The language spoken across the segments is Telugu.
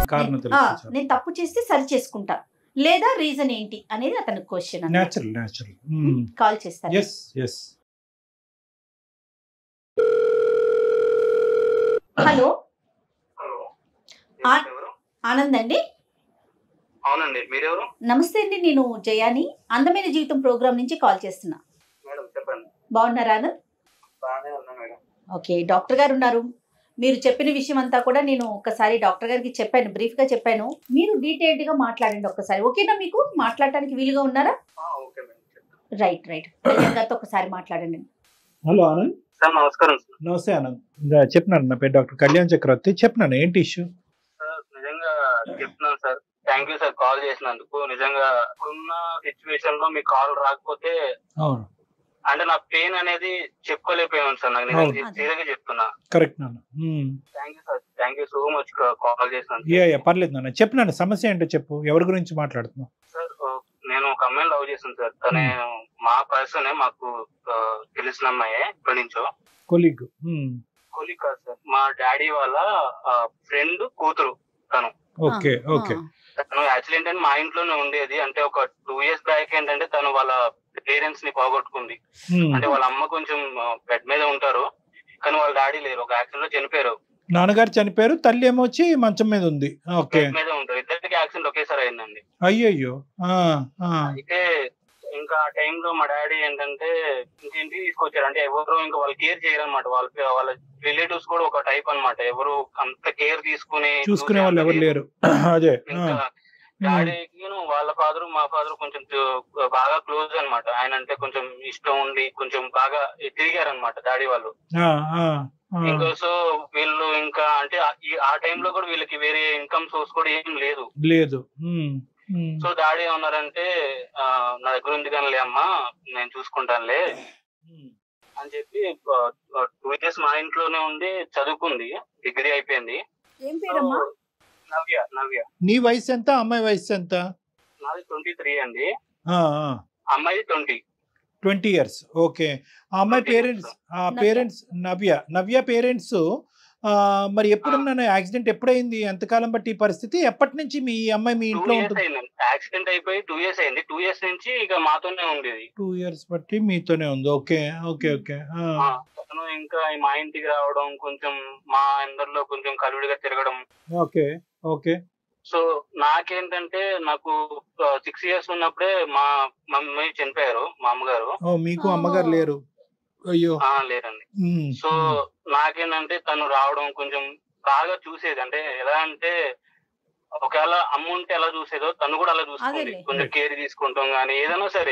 కారణం నేను- తెలిస్తే ఆ, చాలు. నేను తప్పు చేస్తే సరి చేసుకుంటా లేదా రీజన్ ఏంటి అనేది అతనికి క్వశ్చన్ న్యాచురల్ న్యాచురల్ కాల్ చేస్తాను ఎస్ ఎస్ హలో హలో ఆ- ఎవరు? ఆనంద్ అండి అవునండి మీరెవరు నమస్తే అండి నేను జయాని అందమైన జీవితం ప్రోగ్రామ్ నుంచి కాల్ చేస్తున్నా మేడం చెప్పండి బాగున్నారా ఆనంద్ బాగానే ఉన్నా మేడం ఓకే డాక్టర్ గారు ఉన్నారు మీరు చెప్పిన విషయం అంతా కూడా నేను ఒకసారి డాక్టర్ గారికి చెప్పాను బ్రీఫ్ గా చెప్పాను మీరు డీటెయిల్డ్ గా మాట్లాడండి ఒక్కసారి ఓకేనా మీకు మాట్లాడటానికి వీలుగా ఉన్నారా ఆ, ఓకే మేడం చెప్తాను రైట్ రైట్ కళ్యాణ్ గారితో ఒకసారి మాట్లాడండి హలో ఆనంద్ సార్ నమస్కారం సార్ నమస్తే ఆనంద్ ఇంకా చెప్పినాను నా పేరు డాక్టర్ కళ్యాణ్ చక్రవర్తి చెప్పినాను ఏంటి ఇష్యూ సార్ నిజంగా చెప్తున్నాను sir thank you sir call చేసినందుకు నిజంగా ఇప్పుడున్న సిచ్యువేషన్ లో మీ కాల్ రాకపోతే అవును అంటే నా పెయిన్ అనేది చెప్పుకోలేకపోయాను సార్ నాకు అవును. నిజంగా సీరియస్ గా చెప్తున్నా కరెక్ట్ నాన్న thank you sir thank you so much call చేసినందుకు ఏ ఏ, పర్లేదు నాన్న చెప్పినాను సమస్య ఏంటో చెప్పు ఎవరి గురించి మాట్లాడుతున్నావు సార్ ఆ, నేను ఒక అమ్మాయిని లవ్ చేశాను సార్ తనే మా పర్సనే మాకు ఆ, తెలిసిన అమ్మాయే ఇప్పటి నుంచో కొలీగ్ కొలి కాదు సార్ మా డాడీ వాళ్ళ ఫ్రెండ్ కూతురు తను ఓకే ఓకే తను యాక్చువల్లీ ఏంటంటే మా ఇంట్లోనే ఉండేది అంటే ఒక టూ ఇయర్స్ బ్యాక్ ఏంటంటే తను వాళ్ళ పేరెంట్స్ ని పోగొట్టుకుంది అంటే వాళ్ళ అమ్మ కొంచెం బెడ్ మీద ఉంటారు కానీ వాళ్ళ డాడీ లేరు ఒక యాక్సిడెంట్ లో చనిపోయారు నాన్నగారు చనిపోయారు తల్లి ఏమో వచ్చి మంచం మీద ఉంది ఓకే బెడ్ మీద ఉంటారు ఇద్దరికి యాక్సిడెంట్ ఒకేసారి అయిందండి అయ్యయ్యో ఆ, ఆ, అయితే ఇంకా ఆ టైంలో మా డాడీ ఏంటంటే ఇంటింటికి తీసుకొచ్చారు అంటే ఎవరు ఇంకా వాళ్ళు కేర్ చేయరు అనమాట వాళ్ళ వాళ్ళ రిలేటివ్స్ కూడా ఒక టైప్ అన్నమాట ఎవరు అంత కేర్ తీసుకుని చూసుకునే వాళ్ళు ఎవరు లేరు అదే ఆ, ఇంకా డాడీకి వాళ్ళ ఫాదర్ మా ఫాదర్ కొంచెం తి- బాగా క్లోజ్ అన్నమాట ఆయన అంటే కొంచెం ఇష్టం ఉండి కొంచెం బాగా తిరిగారు అనమాట డాడీ వాళ్ళు ఆ, ఆ, ఆ. ఇంకా సో వీళ్ళు ఇంకా అంటే ఆ- ఈ- ఆ టైంలో కూడా వీళ్ళకి వేరే ఇన్కమ్ సోర్స్ కూడా ఏం లేదు లేదు ఉమ్, ఉమ్. సో డాడీ ఏమన్నారంటే ఆ, నా దగ్గర ఉంది కానీ అమ్మా నేను చూసుకుంటానులే ఉమ్. అని చెప్పి టూ ఇయర్స్ మా ఇంట్లోనే ఉండి చదువుకుంది డిగ్రీ అయిపోయింది ఏం సో, పేరమ్మా నవ్య నవ్య నీ వయసు ఎంత అమ్మాయి వయసు ఎంత నాది ట్వంటీ త్రీ అండి ఆ, ఆ. అమ్మాయి ట్వంటీ ట్వంటీ ఇయర్స్ ఓకే ఆ అమ్మాయి 20 పేరెంట్స్ ఆ నవ్య. పేరెంట్స్ నవ్య నవ్య పేరెంట్స్ మరి ఎప్పుడున్న యాక్సిడెంట్ ఎప్పుడైంది ఎంతకాలం బట్టి ఈ పరిస్థితి ఎప్పటి నుంచి మీ అమ్మాయి మీ టూ ఇంట్లో ఇయర్స్ ఉంటుంది అయింది యాక్సిడెంట్ అయిపోయి టూ ఇయర్స్ అయింది టూ ఇయర్స్ నుంచి ఇక మాతోనే ఉండేది టూ ఇయర్స్ బట్టి మీతోనే ఉంది ఓకే ఓకే ఓకే ఆ, ఆ, తను ఇంకా మా ఇంటికి రావడం కొంచెం మా అందరిలో కొంచెం కలుడిగా తిరగడం ఓకే ఓకే సో నాకేంటంటే నాకు సిక్స్ ఇయర్స్ ఉన్నప్పుడే మా మమ్మీ చనిపోయారు మా అమ్మగారు ఓ మీకు అమ్మగారు లేరు అయ్యో ఆ లేరండి ఉమ్, సో నాకేంటంటే తను రావడం కొంచెం బాగా చూసేది అంటే ఎలా అంటే ఒకవేళ అమ్మ ఉంటే ఎలా చూసేదో తను కూడా అలా చూసుకుంది అదేలే. కొంచెం కేర్ తీసుకుంటాం గానీ ఏదైనా సరే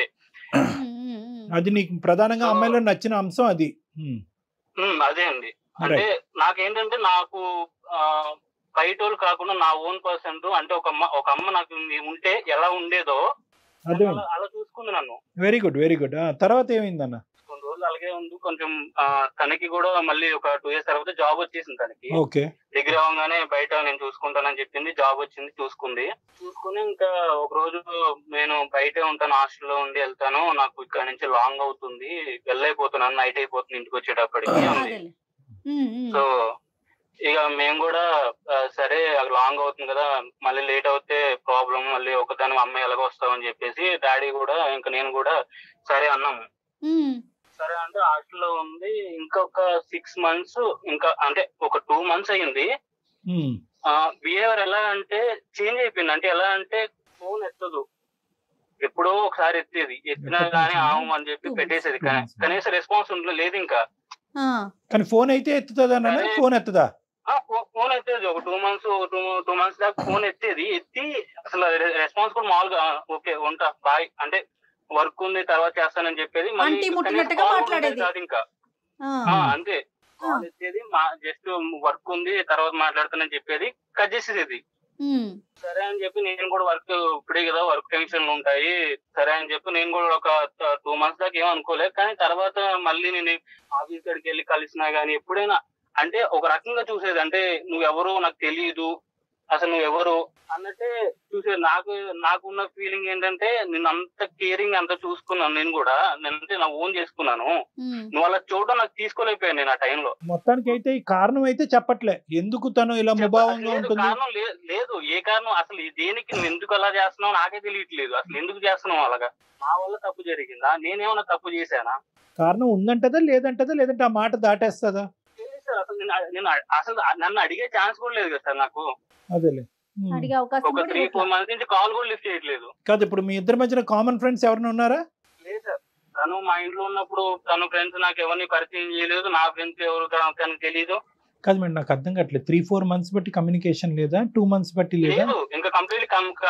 అది నీకు ప్రధానంగా సో- అమ్మాయిలో నచ్చిన అంశం అది ఉమ్, ఉమ్, అదే అండి అంటే నాకేంటంటే నాకు ఆ, బయట వాళ్ళు కాకుండా నా ఓన్ పర్సన్ అంటే ఒక అమ్మ ఒక అమ్మ నాకు ఉంది- ఉంటే ఎలా ఉండేదో అదే అలా అలా చూసుకుంది నన్ను వెరీ గుడ్ వెరీ గుడ్ తర్వాత ఏమైందన్న కొన్ని రోజులు అలాగే ఉంది కొంచెం ఆ, తనకి కూడా మళ్ళీ ఒక టూ ఇయర్స్ తర్వాత జాబ్ వచ్చేసింది తనకి ఓకే డిగ్రీ అవగానే బయట నేను చూసుకుంటానని చెప్పింది జాబ్ వచ్చింది చూసుకుంది చూసుకుని ఇంకా ఒక రోజు నేను బయటే ఉంటాను హాస్టల్లో ఉండి వెళ్తాను నాకు ఇక్కడ నుంచి లాంగ్ అవుతుంది వెళ్ళైపోతున్నాను నైట్ అయిపోతుంది ఇంటికి వచ్చేటప్పటికి అంది అదేలే ఉమ్, ఉమ్. సో ఇక మేము కూడా ఆ, సరే లాంగ్ అవుతుంది కదా మళ్ళీ లేట్ అవుతే ప్రాబ్లం మళ్ళీ ఒకదాని అమ్మాయి ఎలాగో వస్తామని చెప్పేసి డాడీ కూడా ఇంకా నేను కూడా సరే అన్నాము ఉమ్, సరే అంటే హాస్టల్లో ఉంది ఇంకొక సిక్స్ మంత్స్ ఇంకా అంటే ఒక టూ మంత్స్ అయ్యింది ఉమ్, బిహేవియర్ ఎలా అంటే చేంజ్ అయిపోయింది అంటే ఎలా అంటే ఫోన్ ఎత్తదు ఎప్పుడో ఒకసారి ఎత్తేది ఎత్తినా ఎప్పటి గానీ నుంచి? ఆవు అని చెప్పి Two పెట్టేసేది months. కానీ- కనీసం రెస్పాన్స్ ఉండలేదు లేదు ఇంకా ఆ, కానీ ఫోన్ అయితే ఎత్తుతుందా నాన్న సరే. ఫోన్ ఎత్తదా ఆ, ఫో- ఫోన్ ఎత్తేది ఒక two months two two months దాకా ఫోన్ ఎత్తేది ఎత్తి అసలు రె- రెస్పాన్స్ కూడా మామూలుగా ఆ, ఓకే ఉంటా బాయ్ అంటే వర్క్ ఉంది తర్వాత చేస్తానని చెప్పేది మళ్ళీ ఆంటీ కనీసం ముట్టినట్టుగా call కూడా మాట్లాడేది. ఉండేది కాదు ఇంకా ఆ, ఆ, అంతే కాల్ ఎత్తేది మా జస్ట్ వర్క్ ఉంది తర్వాత మాట్లాడతానని చెప్పేది కట్ చేసేది ఉమ్, సరే అని చెప్పి నేను కూడా వర్క్ ఇప్పుడే కదా వర్క్ టెన్షన్లు ఉంటాయి సరే అని చెప్పి నేను కూడా ఒక టూ మంత్స్ దాకా ఏం అనుకోలేదు కానీ తర్వాత మళ్ళీ నేను ఆఫీస్ కాడికి వెళ్ళి కలిసినా గానీ ఎప్పుడైనా అంటే ఒక రకంగా చూసేది అంటే నువ్వు ఎవరో నాకు తెలియదు అసలు నువ్వు ఎవరు అన్నట్టే చూసే నాకు నాకున్న ఫీలింగ్ ఏంటంటే నేను అంత కేరింగ్ అంత చూసుకున్నాను నేను కూడా నేనంటే నా ఓన్ చేసుకున్నాను ఉమ్. నువ్వు అలా చూడడం నాకు తీసుకోలేకపోయాను నేను ఆ టైంలో మొత్తానికి అయితే ఈ కారణం అయితే చెప్పట్లే ఎందుకు తను ఇలా ముభావంగా లేదు ఉంటుంది కారణం లే- లేదు ఏ కారణం అసలు ఈ దేనికి నువ్వు ఎందుకు అలా చేస్తున్నావు నాకే తెలియట్లేదు అసలు ఎందుకు చేస్తున్నావు అలాగా నా వల్ల తప్పు జరిగిందా నేనేమన్నా తప్పు చేశానా కారణం ఉందంటదా లేదంటదా లేదంటే ఆ మాట దాటేస్తుందా తెలియదు సార్ అసలు నేను నేను అసలు నన్ను అడిగే ఛాన్స్ కూడా లేదు కదా సార్ నాకు అదేలే ఉమ్. అడిగే అవకాశం ఒక కూడా త్రీ ఇవ్వట్లేదు. ఫోర్ మంత్స్ నుంచి కాల్ కూడా లిఫ్ట్ చేయట్లేదు కాదు ఇప్పుడు మీ ఇద్దరి మధ్యన కామన్ ఫ్రెండ్స్ ఎవరైనా ఉన్నారా లేదు సార్ తను మా ఇంట్లో ఉన్నప్పుడు తన ఫ్రెండ్స్ నాకు ఎవరిని పరిచయం చేయలేదు నా ఫ్రెండ్స్ ఎవరు తన- తనకు తెలియదు కాదు మేడం నాకు అర్థం కావట్లేదు త్రీ ఫోర్ మంత్స్ బట్టి కమ్యూనికేషన్ లేదా టూ మంత్స్ బట్టి లేదా లేదు ఇంకా కంప్లీట్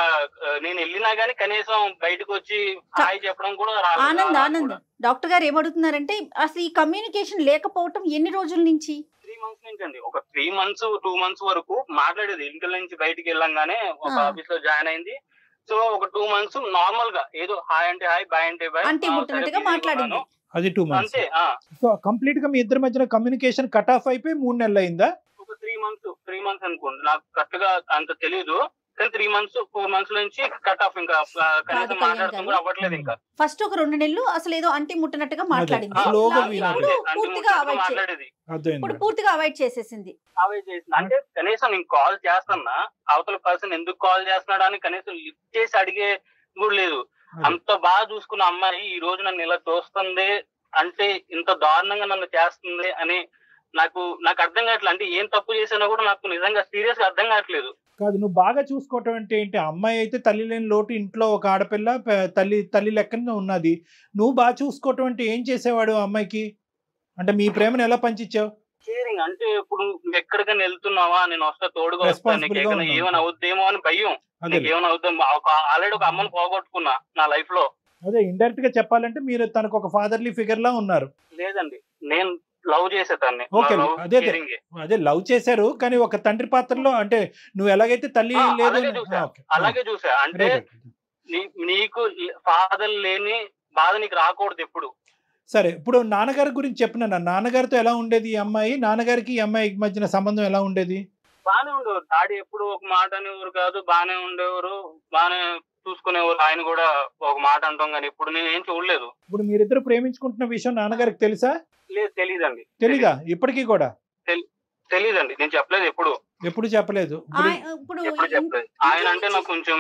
నేను వెళ్ళినా గానీ కనీసం బయటకు వచ్చి హాయ్ చెప్పడం కూడా రాలేదు ఆనంద్ ఆనంద్ డాక్టర్ గారు ఏమడుగుతున్నారంటే అసలు ఈ కమ్యూనికేషన్ లేకపోవటం ఎన్ని రోజుల నుంచి త్రీ మంత్స్ నుంచి అండి ఒక త్రీ మంత్స్ టూ మంత్స్ వరకు మాట్లాడేది ఇంటి నుంచి బయటికి వెళ్ళంగానే ఒక ఆ. ఆఫీస్ లో జాయిన్ అయింది సో ఒక టూ మంత్స్ నార్మల్ గా ఏదో హాయ్ అంటే హాయ్ బాయ్ అంటే బాయ్ అంటే ముట్టినట్టుగా మాట్లాడింది అది టూ మంత్స్ అంతే ఆ. సో కంప్లీట్ గా మీ ఇద్దరి మధ్యన కమ్యూనికేషన్ కట్ ఆఫ్ అయిపోయి మూడు నెలలు అయిందా ఒక త్రీ మంత్స్ త్రీ మంత్స్ అనుకోండి నాకు కరెక్ట్ గా అంత తెలియదు కానీ త్రీ మంత్స్ ఫోర్ మంత్స్ నుంచి కట్ ఆఫ్ ఇంకా ఆ, కనీసం కళ్యాణ్ మాట్లాడటం గారు. కూడా అవ్వట్లేదు ఇంకా ఫస్ట్ ఒక రెండు నెలలు అసలు ఏదో అంటి ముట్టనట్టుగా మాట్లాడింది ఆ, స్లోగా ఇప్పుడు వినాలి. అంతే, అంతే పూర్తిగా ముచ్చటగా అవాయిడ్ చే- మాట్లాడేది ఇప్పుడు అర్థమైంది పూర్తిగా అవాయిడ్ చేసేసింది అవే చేసింది అంటే కనీసం నేను కాల్ చేస్తున్నా అవతల పర్సన్ ఎందుకు కాల్ చేస్తున్నాడు అని కనీసం లిఫ్ట్ చేసి అడిగే కూడా లేదు అంత బాగా చూసుకున్న అమ్మాయి ఈ రోజు నన్ను ఇలా చూస్తుంది అంటే ఇంత దారుణంగా నన్ను చేస్తుంది అని నాకు నాకు అర్థం కావట్లేదు అంటే ఏం తప్పు చేసినా కూడా నాకు నిజంగా సీరియస్ గా అర్థం కావట్లేదు కాదు నువ్వు బాగా చూసుకోవటం అంటే ఏంటి అమ్మాయి అయితే తల్లి లేని లోటు ఇంట్లో ఒక ఆడపిల్ల ప- తల్లి తల్లి లెక్కన ఉన్నది నువ్వు బాగా చూసుకోవటం అంటే ఏం చేసేవాడు ఆ అమ్మాయికి అంటే మీ ప్రేమను ఎలా పంచిచ్చావు కేరింగ్ అంటే ఇప్పుడు నువ్వు ఎక్కడికైనా వెళ్తున్నావా నేను వస్తా తోడుగా వస్తా Responsible నీకు గా ఏమైనా ఉన్నావు. ఏమైనా అవుద్దేమో అని భయం అదే నీకు ఏమైనా అవుద్దాం ఆల్రెడీ ఒక అమ్మని పోగొట్టుకున్నా నా లైఫ్ లో అదే ఇండైరెక్ట్ గా చెప్పాలంటే మీరు తనకు ఒక ఫాదర్లీ ఫిగర్ లా ఉన్నారు లేదండి నేను లవ్ చేసే తన్ని Okay, నా love అదే అదే. caring ఏ. అదే లవ్ చేశారు కానీ ఒక తండ్రి పాత్రలో అంటే నువ్వు ఎలాగైతే తల్లి ఆ, లేదు అలాగే అని- చూసా. ఆ, okay. అలాగే చూసా అంటే Right, right. నీ- నీకు ఫాదర్ లేని బాధ నీకు రాకూడదు ఎప్పుడు సరే ఇప్పుడు నాన్నగారి గురించి చెప్పిన నాన్నగారితో ఎలా ఉండేది ఈ అమ్మాయి నాన్నగారికి ఈ అమ్మాయి మధ్యన సంబంధం ఎలా ఉండేది బానే ఉండేవారు డాడీ ఎప్పుడు ఒక మాట అనేవారు కాదు బానే ఉండేవారు బానే చూసుకునేవారు ఆయన కూడా ఒక మాట అంటాం కానీ ఇప్పుడు నేను ఏం చూడలేదు ఇప్పుడు మీరిద్దరు ప్రేమించుకుంటున్న విషయం నాన్నగారికి తెలుసా లేదు తెలీదండి తెలీదా ఇప్పటికీ కూడా తెలీదండి నేను చెప్పలేదు ఎప్పుడు ఎప్పుడు చెప్పలేదు ఇప్పుడు ఆయ- ఇప్పుడు ఎప్పుడు ఇన్- చెప్పలేదు ఆయన అంటే నాకు కొంచెం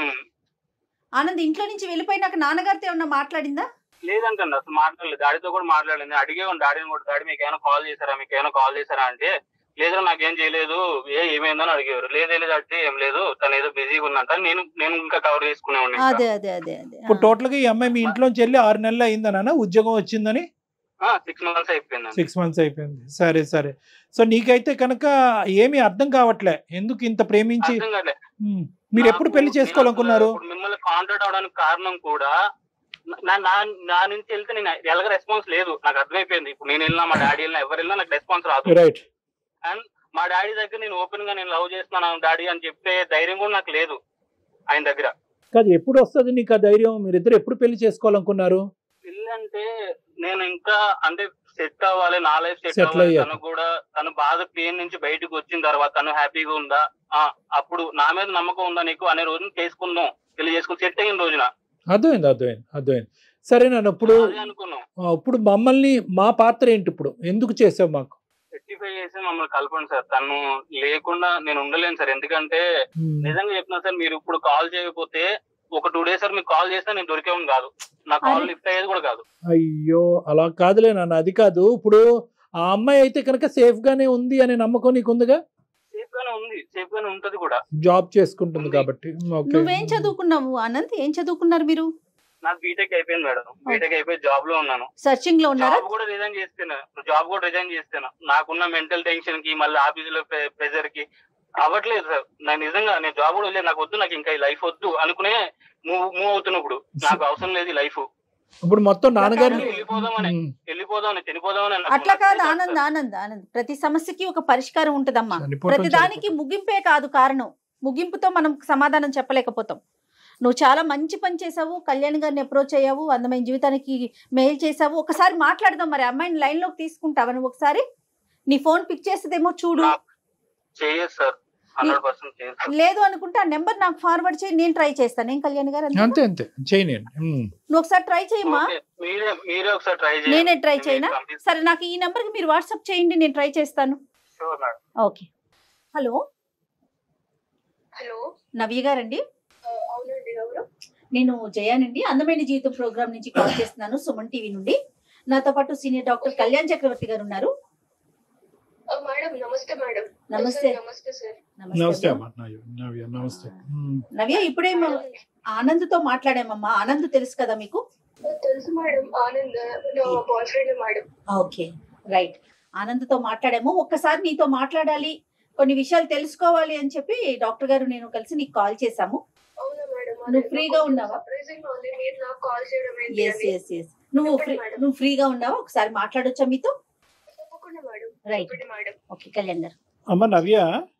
ఆనంద్ ఇంట్లో నుంచి వెళ్ళిపోయినాక నాన్నగారితో ఏమన్నా మాట్లాడిందా లేదంటండి అసలు మాట్లాడలేదు డాడీతో కూడా మాట్లాడలేదు అడిగేవాడు డాడీని కూడా డాడీ మీకు ఏమైనా కాల్ చేశారా మీకు ఏమైనా కాల్ చేశారా అంటే లేదు నాకేం చేయలేదు ఏ ఏమైందని అడిగేవారు లేదే లేదు అంటే ఏం లేదు తను ఏదో బిజీగా ఉందంట నేను నేను ఇంకా కవర్ చేసుకునేవాడిని ఇంకా. అదే అదే అదే అదే ఇప్పుడు టోటల్ గా ఈ అమ్మాయి మీ ఇంట్లోంచి వెళ్ళి ఆరు నెలలు అయిందనా ఉద్యోగం వచ్చిందని ఆ, సిక్స్ మంత్స్ అయిపోయిందండి సిక్స్ మంత్స్ అయిపోయింది సరే సరే సో నీకైతే కనుక ఏమీ అర్థం కావట్లే ఎందుకు ఇంత ప్రేమించి అర్థం కాలే ఉమ్, మీరు ఎప్పుడు పెళ్లి నాకు- చేసుకోవాలనుకున్నారు నేను అసలు ఇప్పుడు మిమ్మల్ని కాంటాక్ట్ అవడానికి కారణం కూడా నా నా- నా నుంచి వెళ్తే నేను ఎలాగ రెస్పాన్స్ లేదు నాకు అర్థమైపోయింది ఇప్పుడు నేను వెళ్ళినా మా డాడీ వెళ్ళినా ఎవరు వెళ్ళినా నాకు రెస్పాన్స్ రాదు రైట్ మా డాడీ దగ్గర నేను ఓపెన్ గా నేను లవ్ చేస్తున్నాను డాడీ అని చెప్పే ధైర్యం కూడా నాకు లేదు ఆయన దగ్గర కాదు ఎప్పుడు వస్తుంది నీకు ఆ ధైర్యం మీరిద్దరు ఎప్పుడు పెళ్లి చేసుకోవాలనుకున్నారు పెళ్ళి అంటే నేను ఇంకా అంటే సెట్ అవ్వాలి నా లైఫ్ సెట్ Settle అవ్వాలి అయ్యాక. తను కూడా తను బాధ పెయిన్ నుంచి బయటకు వచ్చిన తర్వాత తను హ్యాపీగా ఉందా ఆ అప్పుడు నా మీద నమ్మకం ఉందా నీకు అనే రోజున చేసుకుందాం పెళ్లి చేసుకుని సెట్ అయిన రోజున అర్థమైంది అర్థమైంది అర్థమైంది సరే నన్ను ఇప్పుడు అదే అనుకున్నాం ఆ, ఇప్పుడు మమ్మల్ని మా పాత్ర ఏంటి ఇప్పుడు ఎందుకు చేసావు మాకు రెక్టిఫై చేసి మమ్మల్ని కలపండి సార్ తను లేకుండా నేను ఉండలేను సార్ ఎందుకంటే ఉమ్, నిజంగా చెప్తున్నా సార్ మీరు ఇప్పుడు కాల్ చేయకపోతే ఒక టూ డేస్ సార్ మీకు కాల్ చేస్తే నేను దొరికేవాడిని కాదు నా కాల్ అరే. లిఫ్ట్ అయ్యేది కూడా కాదు అయ్యో అలా కాదులే నాన్న అది కాదు ఇప్పుడు ఆ అమ్మాయి అయితే కనుక సేఫ్ గానే ఉంది అనే నమ్మకం నీకు ఉందిగా సేఫ్ గానే ఉంది సేఫ్ గానే ఉంటది కూడా జాబ్ చేసుకుంటుంది ఉంది. కాబట్టి ఓకే. నువ్వేం చదువుకున్నావు ఆనంద్ ఏం చదువుకున్నారు మీరు నాకు బీటెక్ అయిపోయింది మేడం బీటెక్ అయిపోయి జాబ్ లో ఉన్నాను సర్చింగ్ లో ఉన్నారా జాబ్ కూడా రిజైన్ చేస్తున్నా జాబ్ కూడా రిజైన్ చేస్తున్నా నాకున్న మెంటల్ టెన్షన్ కి మళ్ళీ ఆఫీస్ లో ప్రెజర్ కి అవ్వట్లేదు సార్ నాకు నిజంగా నేను జాబ్ కూడా లేదు నాకు వద్దు నాకు ఇంకా ఈ లైఫ్ వద్దు అనుకునే మూవ్ మూవ్ అవుతున్నప్పుడు నాకు అవసరం లేదు ఈ లైఫ్ ఇప్పుడు మొత్తం నాన్నగారిని వెళ్ళిపోదామని. ఉమ్, వెళ్ళిపోదామని చనిపోదామని నాకు అట్లా కాదు నచ్చలేదు ఆనంద్ సార్. ఆనంద్ ఆనంద్ ప్రతి సమస్యకి ఒక పరిష్కారం ఉంటదమ్మా చనిపోవటం ప్రతి దానికి ముగింపే కాదు కారణం ముగింపుతో మనం సమాధానం చెప్పలేకపోతాం నువ్వు చాలా మంచి పని చేసావు కళ్యాణ్ గారిని అప్రోచ్ అయ్యావు అందమైన జీవితానికి మెయిల్ చేసావు ఒకసారి మాట్లాడదాం మరి అమ్మాయిని లైన్ లోకి తీసుకుంటావా నువ్వు ఒకసారి నీ ఫోన్ పిక్ చేసేదేమో చూడు నాకు చేయదు సార్ హండ్రెడ్ పర్సెంట్ చేస్తాను లేదు అనుకుంటే ఆ నెంబర్ నాకు ఫార్వర్డ్ చేయి నేను ట్రై చేస్తాను ఏం కళ్యాణ్ గారు అంతేనా? అంతే అంతే చేయనండి ఉమ్. నువ్వు ఒకసారి ట్రై చేయమ్మా ఓకే, మీరే మీరే ఒకసారి ట్రై నేనే try చేయనా? సరే నాకు ఈ నెంబర్కి మీరు వాట్సాప్ చేయండి నేను ట్రై చేస్తాను sure madam okay hello hello Navya గారండి ఆ, అవునండి ఎవరు నేను జయానండి అందమైన జీవితం ప్రోగ్రామ్ నుంచి కాల్ చేస్తున్నాను సుమన్ టీవీ నుండి నాతో పాటు సీనియర్ డాక్టర్ కళ్యాణ్ చక్రవర్తి గారు ఉన్నారు ఆ, మేడం నమస్తే మేడం నమస్తే. సార్, నమస్తే సార్ నమస్తే అమ్మా. అమ్మా నవ్య నవ్య నమస్తే ఉమ్. నవ్య ఇప్పుడే మ- ఆనంద్తో మాట్లాడామమ్మా ఆనంద్ తెలుసు కదా మీకు ఆ, తెలుసు మేడం ఆనంద్ నా boy friend madam okay right ఆనంద్తో మాట్లాడాము ఒక్కసారి నీతో మాట్లాడాలి కొన్ని విషయాలు తెలుసుకోవాలి అని చెప్పి డాక్టర్ గారు నేను కలిసి నీకు కాల్ చేశాము అవునా మేడం నువ్వు ఫ్రీగా ఉన్నావా? సర్ప్రైజింగ్ ఉంది మీరు నాకు కాల్ చేయడం ఏంటి ఎస్ అని. ఎస్ ఎస్ నువ్వు ఫ్రీ మేడం. నువ్వు ఫ్రీగా ఉన్నావా ఒకసారి మాట్లాడొచ్చా మీతో తప్పకుండా మేడం రైట్ చెప్పండి మేడం ఓకే కళ్యాణ్ గారు అమ్మ నవ్య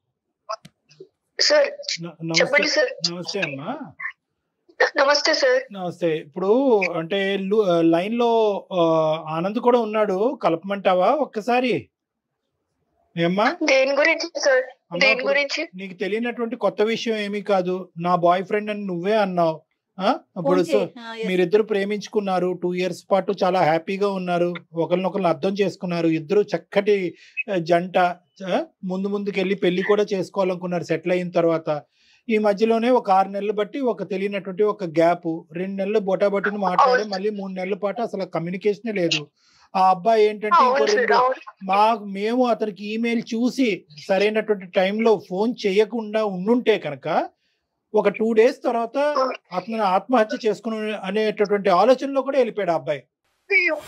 సార్ న- నమస్తే చెప్పండి సార్ నమస్తే అమ్మా నమస్తే సార్ నమస్తే ఇప్పుడు అంటే లు- లైన్ లో ఆ, ఆనంద్ కూడా ఉన్నాడు కలపమంటావా ఒక్కసారి ఏమ్మా దేని గురించి సార్ అమ్మా, దేని ఇప్పుడు గురించి నీకు తెలియనటువంటి కొత్త విషయం ఏమీ కాదు నా బాయ్ ఫ్రెండ్ అని నువ్వే అన్నావు ఆ? అప్పుడు ఫోన్ సో చేయి. ఆ, yes. మీరిద్దరు ప్రేమించుకున్నారు టూ ఇయర్స్ పాటు చాలా హ్యాపీగా ఉన్నారు ఒకరినొకరు అర్థం చేసుకున్నారు ఇద్దరు చక్కటి ఆ, జంట ఆ, ముందు ముందుకు వెళ్ళి పెళ్లి కూడా చేసుకోవాలనుకున్నారు సెటిల్ అయిన తర్వాత ఈ మధ్యలోనే ఒక ఆరు నెలలు బట్టి ఒక తెలియనటువంటి ఒక గ్యాప్ రెండు నెలలు బొటాబొటిని మాట్లాడి అవును. మళ్ళీ మూడు నెలల పాటు అసలు కమ్యూనికేషనే లేదు ఆ అబ్బాయి ఏంటంటే ఇంకో అవును సార్ రెండు అవును మా మేము అతనికి ఈమెయిల్ చూసి సరైనటువంటి టైంలో ఫోన్ చేయకుండా ఉండుంటే కనుక ఒక టూ డేస్ తర్వాత అతను ఆత్మహత్య చేసుకుని అనేటటువంటి ఆలోచనలో కూడా వెళ్ళిపోయాడు ఆ అబ్బాయి అయ్యో.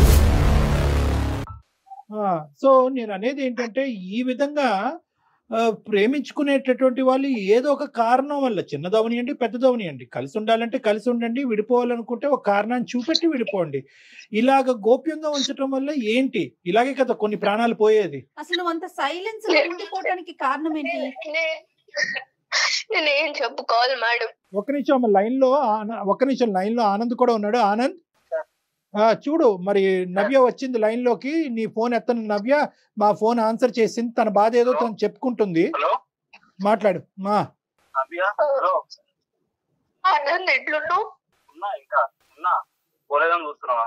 ఆ, సో నేను అనేది ఏంటంటే ఈ విధంగా ఆ, ప్రేమించుకునేటటువంటి వాళ్ళు ఏదో ఒక కారణం వల్ల చిన్నదవనియండి పెద్దదవనియండి కలిసి ఉండాలంటే కలిసి ఉండండి విడిపోవాలనుకుంటే ఒక కారణాన్ని చూపెట్టి విడిపోండి ఇలాగ గోప్యంగా ఉంచడం వల్ల ఏంటి ఇలాగే కదా కొన్ని ప్రాణాలు పోయేది అసలు నువ్వు అంత సైలెన్స్ లో ఉండిపోవడానికి కారణం ఏంటి నే- నే- నేనేం చెప్పుకోవాలి మేడం ఒక నిమిషం అమ్మ లైన్ లో ఆన- ఒక నిమిషం లైన్ లో ఆనంద్ కూడా ఉన్నాడు ఆనంద్ ఆ, చూడు మరి నవ్య వచ్చింది లైన్ లోకి నీ ఫోన్ ఎత్తను నవ్య మా ఫోన్ ఆన్సర్ చేసింది తన బాధ ఏదో తను చెప్పుకుంటుంది హలో మాట్లాడు మా నవ్య హలో ఆనంద్ ఎట్లున్నావు ఉన్నా ఇంకా ఉన్నా పోలేదని చూస్తున్నావా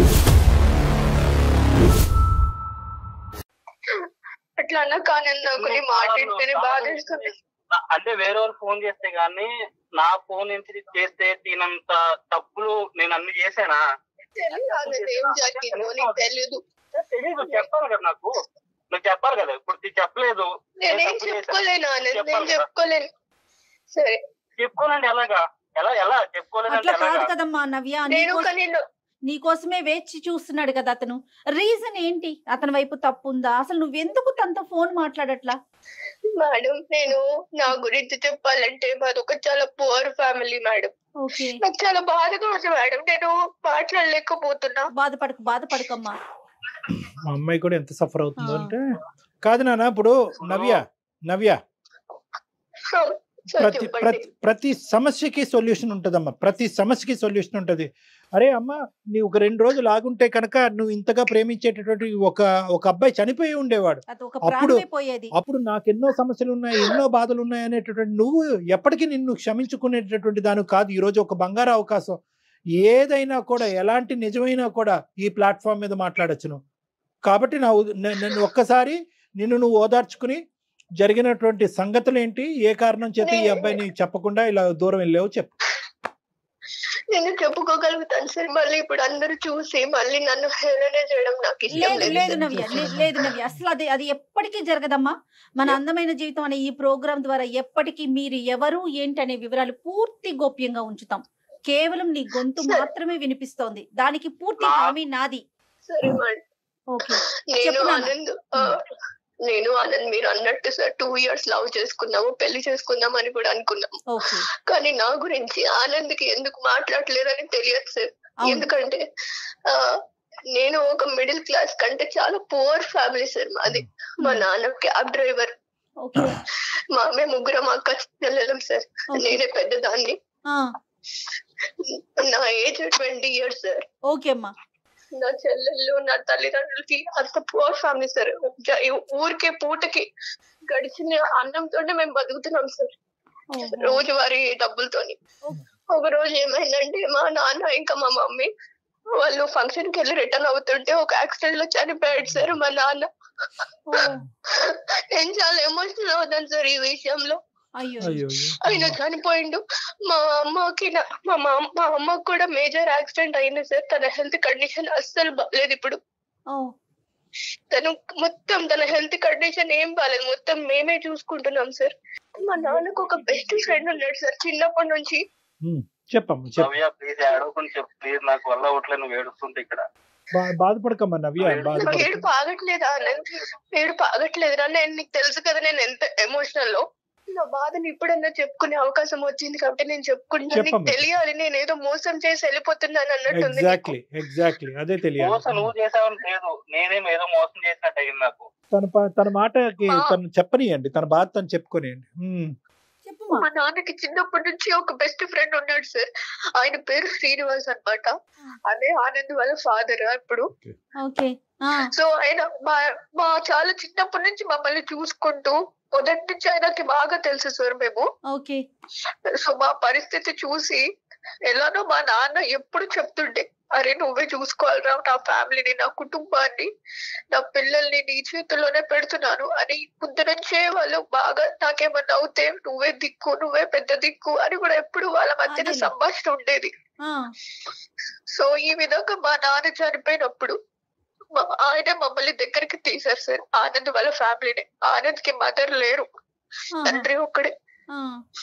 అట్లా అన్నా కానీ నాకు నీ మాట వింటేనే బాధేస్తుంది నా- అంటే వేరే వాళ్ళు ఫోన్ చేస్తే గానీ నా ఫోన్ నుంచి చేస్తే దీనంత తప్పులు నేను అన్ని చేశానా తెలియదు ఆనంద్ ఏం జరిగిందో నీకు తెలియదు తెలీదు చెప్పాలి కదా నాకు నువ్వు చెప్పాలి కదా ఇప్పుడు ఇది చెప్పలేదు నేను నేనేం తప్పు చేశాను. చెప్పుకోలేను ఆనంద్ నేను చెప్పాలి కదా. చెప్పుకోలేను సరే చెప్పుకోనండి ఎలాగా ఎలా ఎలా చెప్పుకోలేదంటే అట్లా కాదు ఎలాగా కదమ్మా నవ్య నేను నీకోసం- కానీ ను- నీకోసమే వేచి చూస్తున్నాడు కదా అతను రీజన్ ఏంటి అతని వైపు తప్పు ఉందా అసలు నువ్వెందుకు తనతో ఫోన్ మాట్లాడట్లా మేడం నేను నా గురించి చెప్పాలంటే మాది ఒక చాలా పువర్ ఫ్యామిలీ మేడం ఓకే నాకు చాలా బాధగా ఉంది మేడం నేను మాట్లాడలేకపోతున్నా బాధపడకు బాధపడకమ్మా మా అమ్మాయి కూడా ఎంత సఫర్ అవుతుందో ఆ. అంటే కాదు నాన్న ఇప్పుడు నవ్య నవ్య సార్ ప్రతి చెప్పండి ప్రతి ప్రతి సమస్యకి సొల్యూషన్ ఉంటదమ్మా ప్రతి సమస్యకి సొల్యూషన్ ఉంటది అరే అమ్మ నీ ఒక రెండు రోజులు ఆగుంటే కనుక నువ్వు ఇంతగా ప్రేమించేటటువంటి ఒక ఒక అబ్బాయి చనిపోయి ఉండేవాడు అది ఒక అప్పుడు- ప్రాణమే పోయేది అప్పుడు నాకు ఎన్నో సమస్యలు ఉన్నాయి ఎన్నో బాధలు ఉన్నాయి అనేటటువంటి నువ్వు ఎప్పటికీ నిన్ను క్షమించుకునేటటువంటి దాని కాదు ఈ రోజు ఒక బంగారు అవకాశం ఏదైనా కూడా ఎలాంటి నిజమైనా కూడా ఈ ప్లాట్ఫామ్ మీద మాట్లాడొచ్చును కాబట్టి నా ఉ- నే- నేను ఒక్కసారి నిన్ను నువ్వు ఓదార్చుకుని జరిగినటువంటి సంగతులు ఏంటి ఏ కారణం చేత ఈ అబ్బాయిని చెప్పకుండా ఇలా దూరం వెళ్ళావు చెప్పు నేను చెప్పుకోగలుగుతాను సార్ మళ్ళీ ఇప్పుడు అందరూ చూసి మళ్ళీ నన్ను హేళన చేయడం నాకు ఇష్టం లేదు లేదు లేదు సార్. నవ్య లే- లేదు నవ్య అసలు అది అది ఎప్పటికీ జరగదమ్మా మన అందమైన జీవితం అనే ఈ ప్రోగ్రాం ద్వారా ఎప్పటికీ మీరు ఎవరు ఏంటి అనే వివరాలు పూర్తి గోప్యంగా ఉంచుతాం కేవలం నీ గొంతు సరే. మాత్రమే వినిపిస్తోంది దానికి పూర్తి నా- హామీ నాది సరే మేడం ఓకే నేను చెప్పు నాన్న. ఆనంద్ ఆ, నేను ఆనంద్ మీరు అన్నట్టు సార్ టూ ఇయర్స్ లవ్ చేసుకున్నాము పెళ్లి చేసుకుందాం అని కూడా అనుకున్నాము ఓకే కానీ నా గురించి ఆనంద్ కి ఎందుకు మాట్లాడలేదని తెలియదు సార్ అవును ఎందుకంటే ఆ నేను ఒక మిడిల్ క్లాస్ కంటే చాలా పువర్ ఫ్యామిలీ సార్ మాది మా నాన్న క్యాబ్ డ్రైవర్ ఓకే మా మేము ముగ్గురం అక్క చెల్లెలం సార్ ఓకే నేనే పెద్దదాన్ని ఆ, నా age twenty years sir okay అమ్మా నా చెల్లెళ్ళు నా తల్లిదండ్రులకి అంత పువర్ ఫ్యామిలీ సార్ జ- ఈ ఊరికే పూటకి గడిచిన అన్నంతోనే మేము బతుకుతున్నాం సార్ రోజువారీ డబ్బులతోని ఒక రోజు ఏమైందంటే మా నాన్న ఇంకా మా మమ్మీ వాళ్ళు ఫంక్షన్ కి వెళ్ళి రిటర్న్ అవుతుంటే ఒక యాక్సిడెంట్ లో చనిపోయాడు సార్ మా నాన్న నేను చాలా ఎమోషనల్ అవుతాను సార్ ఈ విషయంలో అయ్యో అయ్యో ఆయన చనిపోయిండు మా అమ్మకి నా- మా మా- మా అమ్మకి కూడా మేజర్ యాక్సిడెంట్ అయింది సార్ తన హెల్త్ కండిషన్ అస్సలు బాగాలేదు ఇప్పుడు ఓ తను మొత్తం తన హెల్త్ కండిషన్ ఏం బాగాలేదు మొత్తం మేమే చూసుకుంటున్నాం సార్ మా నాన్నకు ఒక బెస్ట్ ఫ్రెండ్ ఉన్నాడు సార్ చిన్నప్పటి నుంచి చెప్పమ్మా చెప్పు నవ్య ప్లీజ్ ఏడవకుండా చెప్పు ప్లీజ్ నాకు వల్ల అవట్లేదు నువ్వు ఏడుస్తుంటే ఇక్కడ బా- బాధపడకమ్మా నవ్య నాకు బాధపడక ఏడుపు ఆగట్లేదా ఆనంద్ ఏడుపు ఆగట్లేదురా నేను నీకు తెలుసు కదా నేను ఎంత ఎమోషనల్ లో నా బాధని ఇప్పుడన్నా చెప్పుకునే అవకాశం వచ్చింది కాబట్టి నేను చెప్పుకుంటున్నాను నీకు చెప్పమ్మా. తెలియాలి నేను ఏదో మోసం చేసి వెళ్ళిపోతున్నాను అన్నట్టుంది నీకు. ఎగ్జాక్ట్లీ ఎగ్జాక్ట్లీ అదే తెలియాలి మోసం నువ్వు చేసావని లేదు నేనేం ఏదో మోసం చేసినట్టు అయింది నాకు తన ప- తన మాటకి ఆ. తను చెప్పనియండి తన బాధ తను చెప్పుకొనియండి ఉమ్. చెప్పుమా మా నాన్నకి చిన్నప్పటి నుంచి ఒక బెస్ట్ ఫ్రెండ్ ఉన్నాడు సార్ ఆయన పేరు శ్రీనివాస్ అన్నమాట అదే ఆనంద్ వాళ్ళ ఫాదర్ ఇప్పుడు ఓకే ఆ సో ఆయన మా మా చాలా చిన్నప్పటి నుంచి మమ్మల్ని చూసుకుంటూ మొదటి నుంచి ఆయనకి బాగా తెలుసు సార్ మేము ఓకే సో మా పరిస్థితి చూసి ఎలానో మా నాన్న ఎప్పుడు చెప్తుండే అరే నువ్వే చూసుకోవాలిరా నా ఫ్యామిలీని నా కుటుంబాన్ని నా పిల్లల్ని నీ చేతుల్లోనే పెడుతున్నాను అని ముందు నుంచే వాళ్ళు బాగా నాకేమన్నా అవుతే నువ్వే దిక్కు నువ్వే పెద్ద దిక్కు అని కూడా ఎప్పుడు వాళ్ళ మధ్యన అదేలే. సంభాషణ ఉండేది ఆ సో ఈ విధంగా మా నాన్న చనిపోయినప్పుడు మా- ఆయన మమ్మల్ని దగ్గరికి తీశారు సార్ ఆనంద్ వాళ్ళ ఫ్యామిలీని ఆనంద్ కి మదర్ లేరు ఆహా. తండ్రి ఒక్కడే ఆ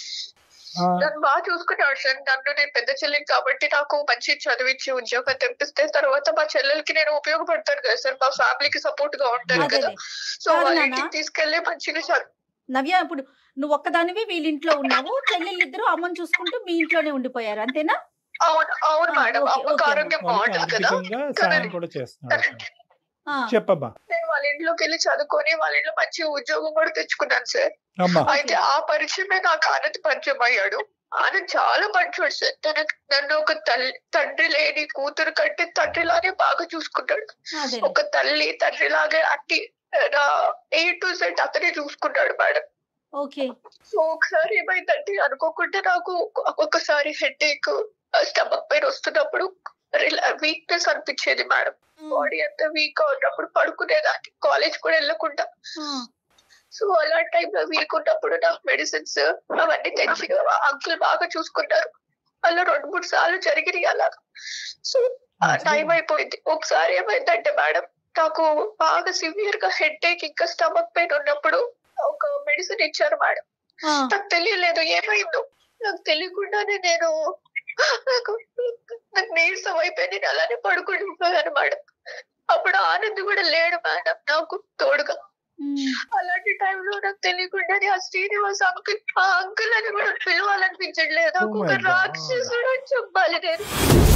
ఆ, నన్ను బాగా చూసుకున్నాడు సార్ నన్ను నేను పెద్ద చెల్లిని కాబట్టి నాకు మంచి చదివించి ఉద్యోగం తెప్పిస్తే తర్వాత మా చెల్లెలకి నేను ఉపయోగపడతాను కదా సార్ మా ఫ్యామిలీకి సపోర్ట్ గా ఉంటాను కదా అదేలే సో కాదు వాళ్ళ నాన్న. ఇంటికి తీసుకెళ్లి మంచిగా చదువు నవ్య ఇప్పుడు నువ్వు ఒక్కదానివి వీళ్ళ ఇంట్లో ఉన్నావు చెల్లెళ్ళిద్దరూ అమ్మని చూసుకుంటూ మీ ఇంట్లోనే ఉండిపోయారు అంతేనా అవును అవును ఆ, మేడం ఓకే, అమ్మకి ఓకే. ఆరోగ్యం వాళ్ళకి బాగుంటుంది కదా ఆర్థికంగా సాయం కూడా చేస్తున్నారు ఆ చెప్పమ్మా నేను వాళ్ళ ఇంట్లోకి వెళ్ళి చదువుకొని వాళ్ళ ఇంట్లో మంచి ఉద్యోగం కూడా తెచ్చుకున్నాను సార్ అమ్మా అయితే ఆ పరిచయమే నాకు ఆనంద్ పరిచయం అయ్యాడు ఆనంద్ చాలా మంచోడు సార్ తన నన్ను ఒక తల్లి తండ్రి లేని కూతురు కంటే తండ్రిలాగే బాగా చూసుకుంటాడు అదే ఒక తల్లి తండ్రి లాగే అట్టి నా ఏ టు సెట్ అతనే చూసుకున్నాడు మేడం ఓకే సో ఒకసారి ఏమైందంటే అనుకోకుండా నాకు ఒక్కొక్కసారి హెడ్ ఏక్ స్టమక్ పెయిన్ వస్తున్నప్పుడు వీక్నెస్ అనిపించేది మేడం బాడీ అంతా వీక్ గా ఉన్నప్పుడు పడుకునేదాన్ని కాలేజ్ కూడా వెళ్ళకుండా ఆ, సో అలాంటి టైంలో వీక్ ఉన్నప్పుడు నాకు మెడిసిన్స్ అవన్నీ తెచ్చి అంకుల్ బాగా చూసుకున్నారు అలా రెండు మూడు సార్లు జరిగినాయి అలాగా సో టైం అయిపోయింది ఒకసారి ఏమైందంటే మేడం నాకు బాగా సివియర్ గా హెడ్ ఏక్ ఇంకా స్టమక్ పెయిన్ ఉన్నప్పుడు ఒక మెడిసిన్ ఇచ్చారు మేడం ఆ, నాకు తెలియలేదు ఏమైందో నాకు తెలియకుండానే నేను నాకు నాకు నీరసం అయిపోయి నేను అలానే పడుకుని పోయాను మేడం అప్పుడు ఆనంద్ కూడా లేడు మేడం నాకు తోడుగా ఉమ్, అలాంటి టైంలో నాకు తెలియకుండానే ఆ శ్రీనివాస్ అంకుల్ ఆ అంకుల్ అని కూడా పిలవాలనిపించట్లేదు నాకు Oh ఒక my God. రాక్షసుడు అని చెప్పాలి నేను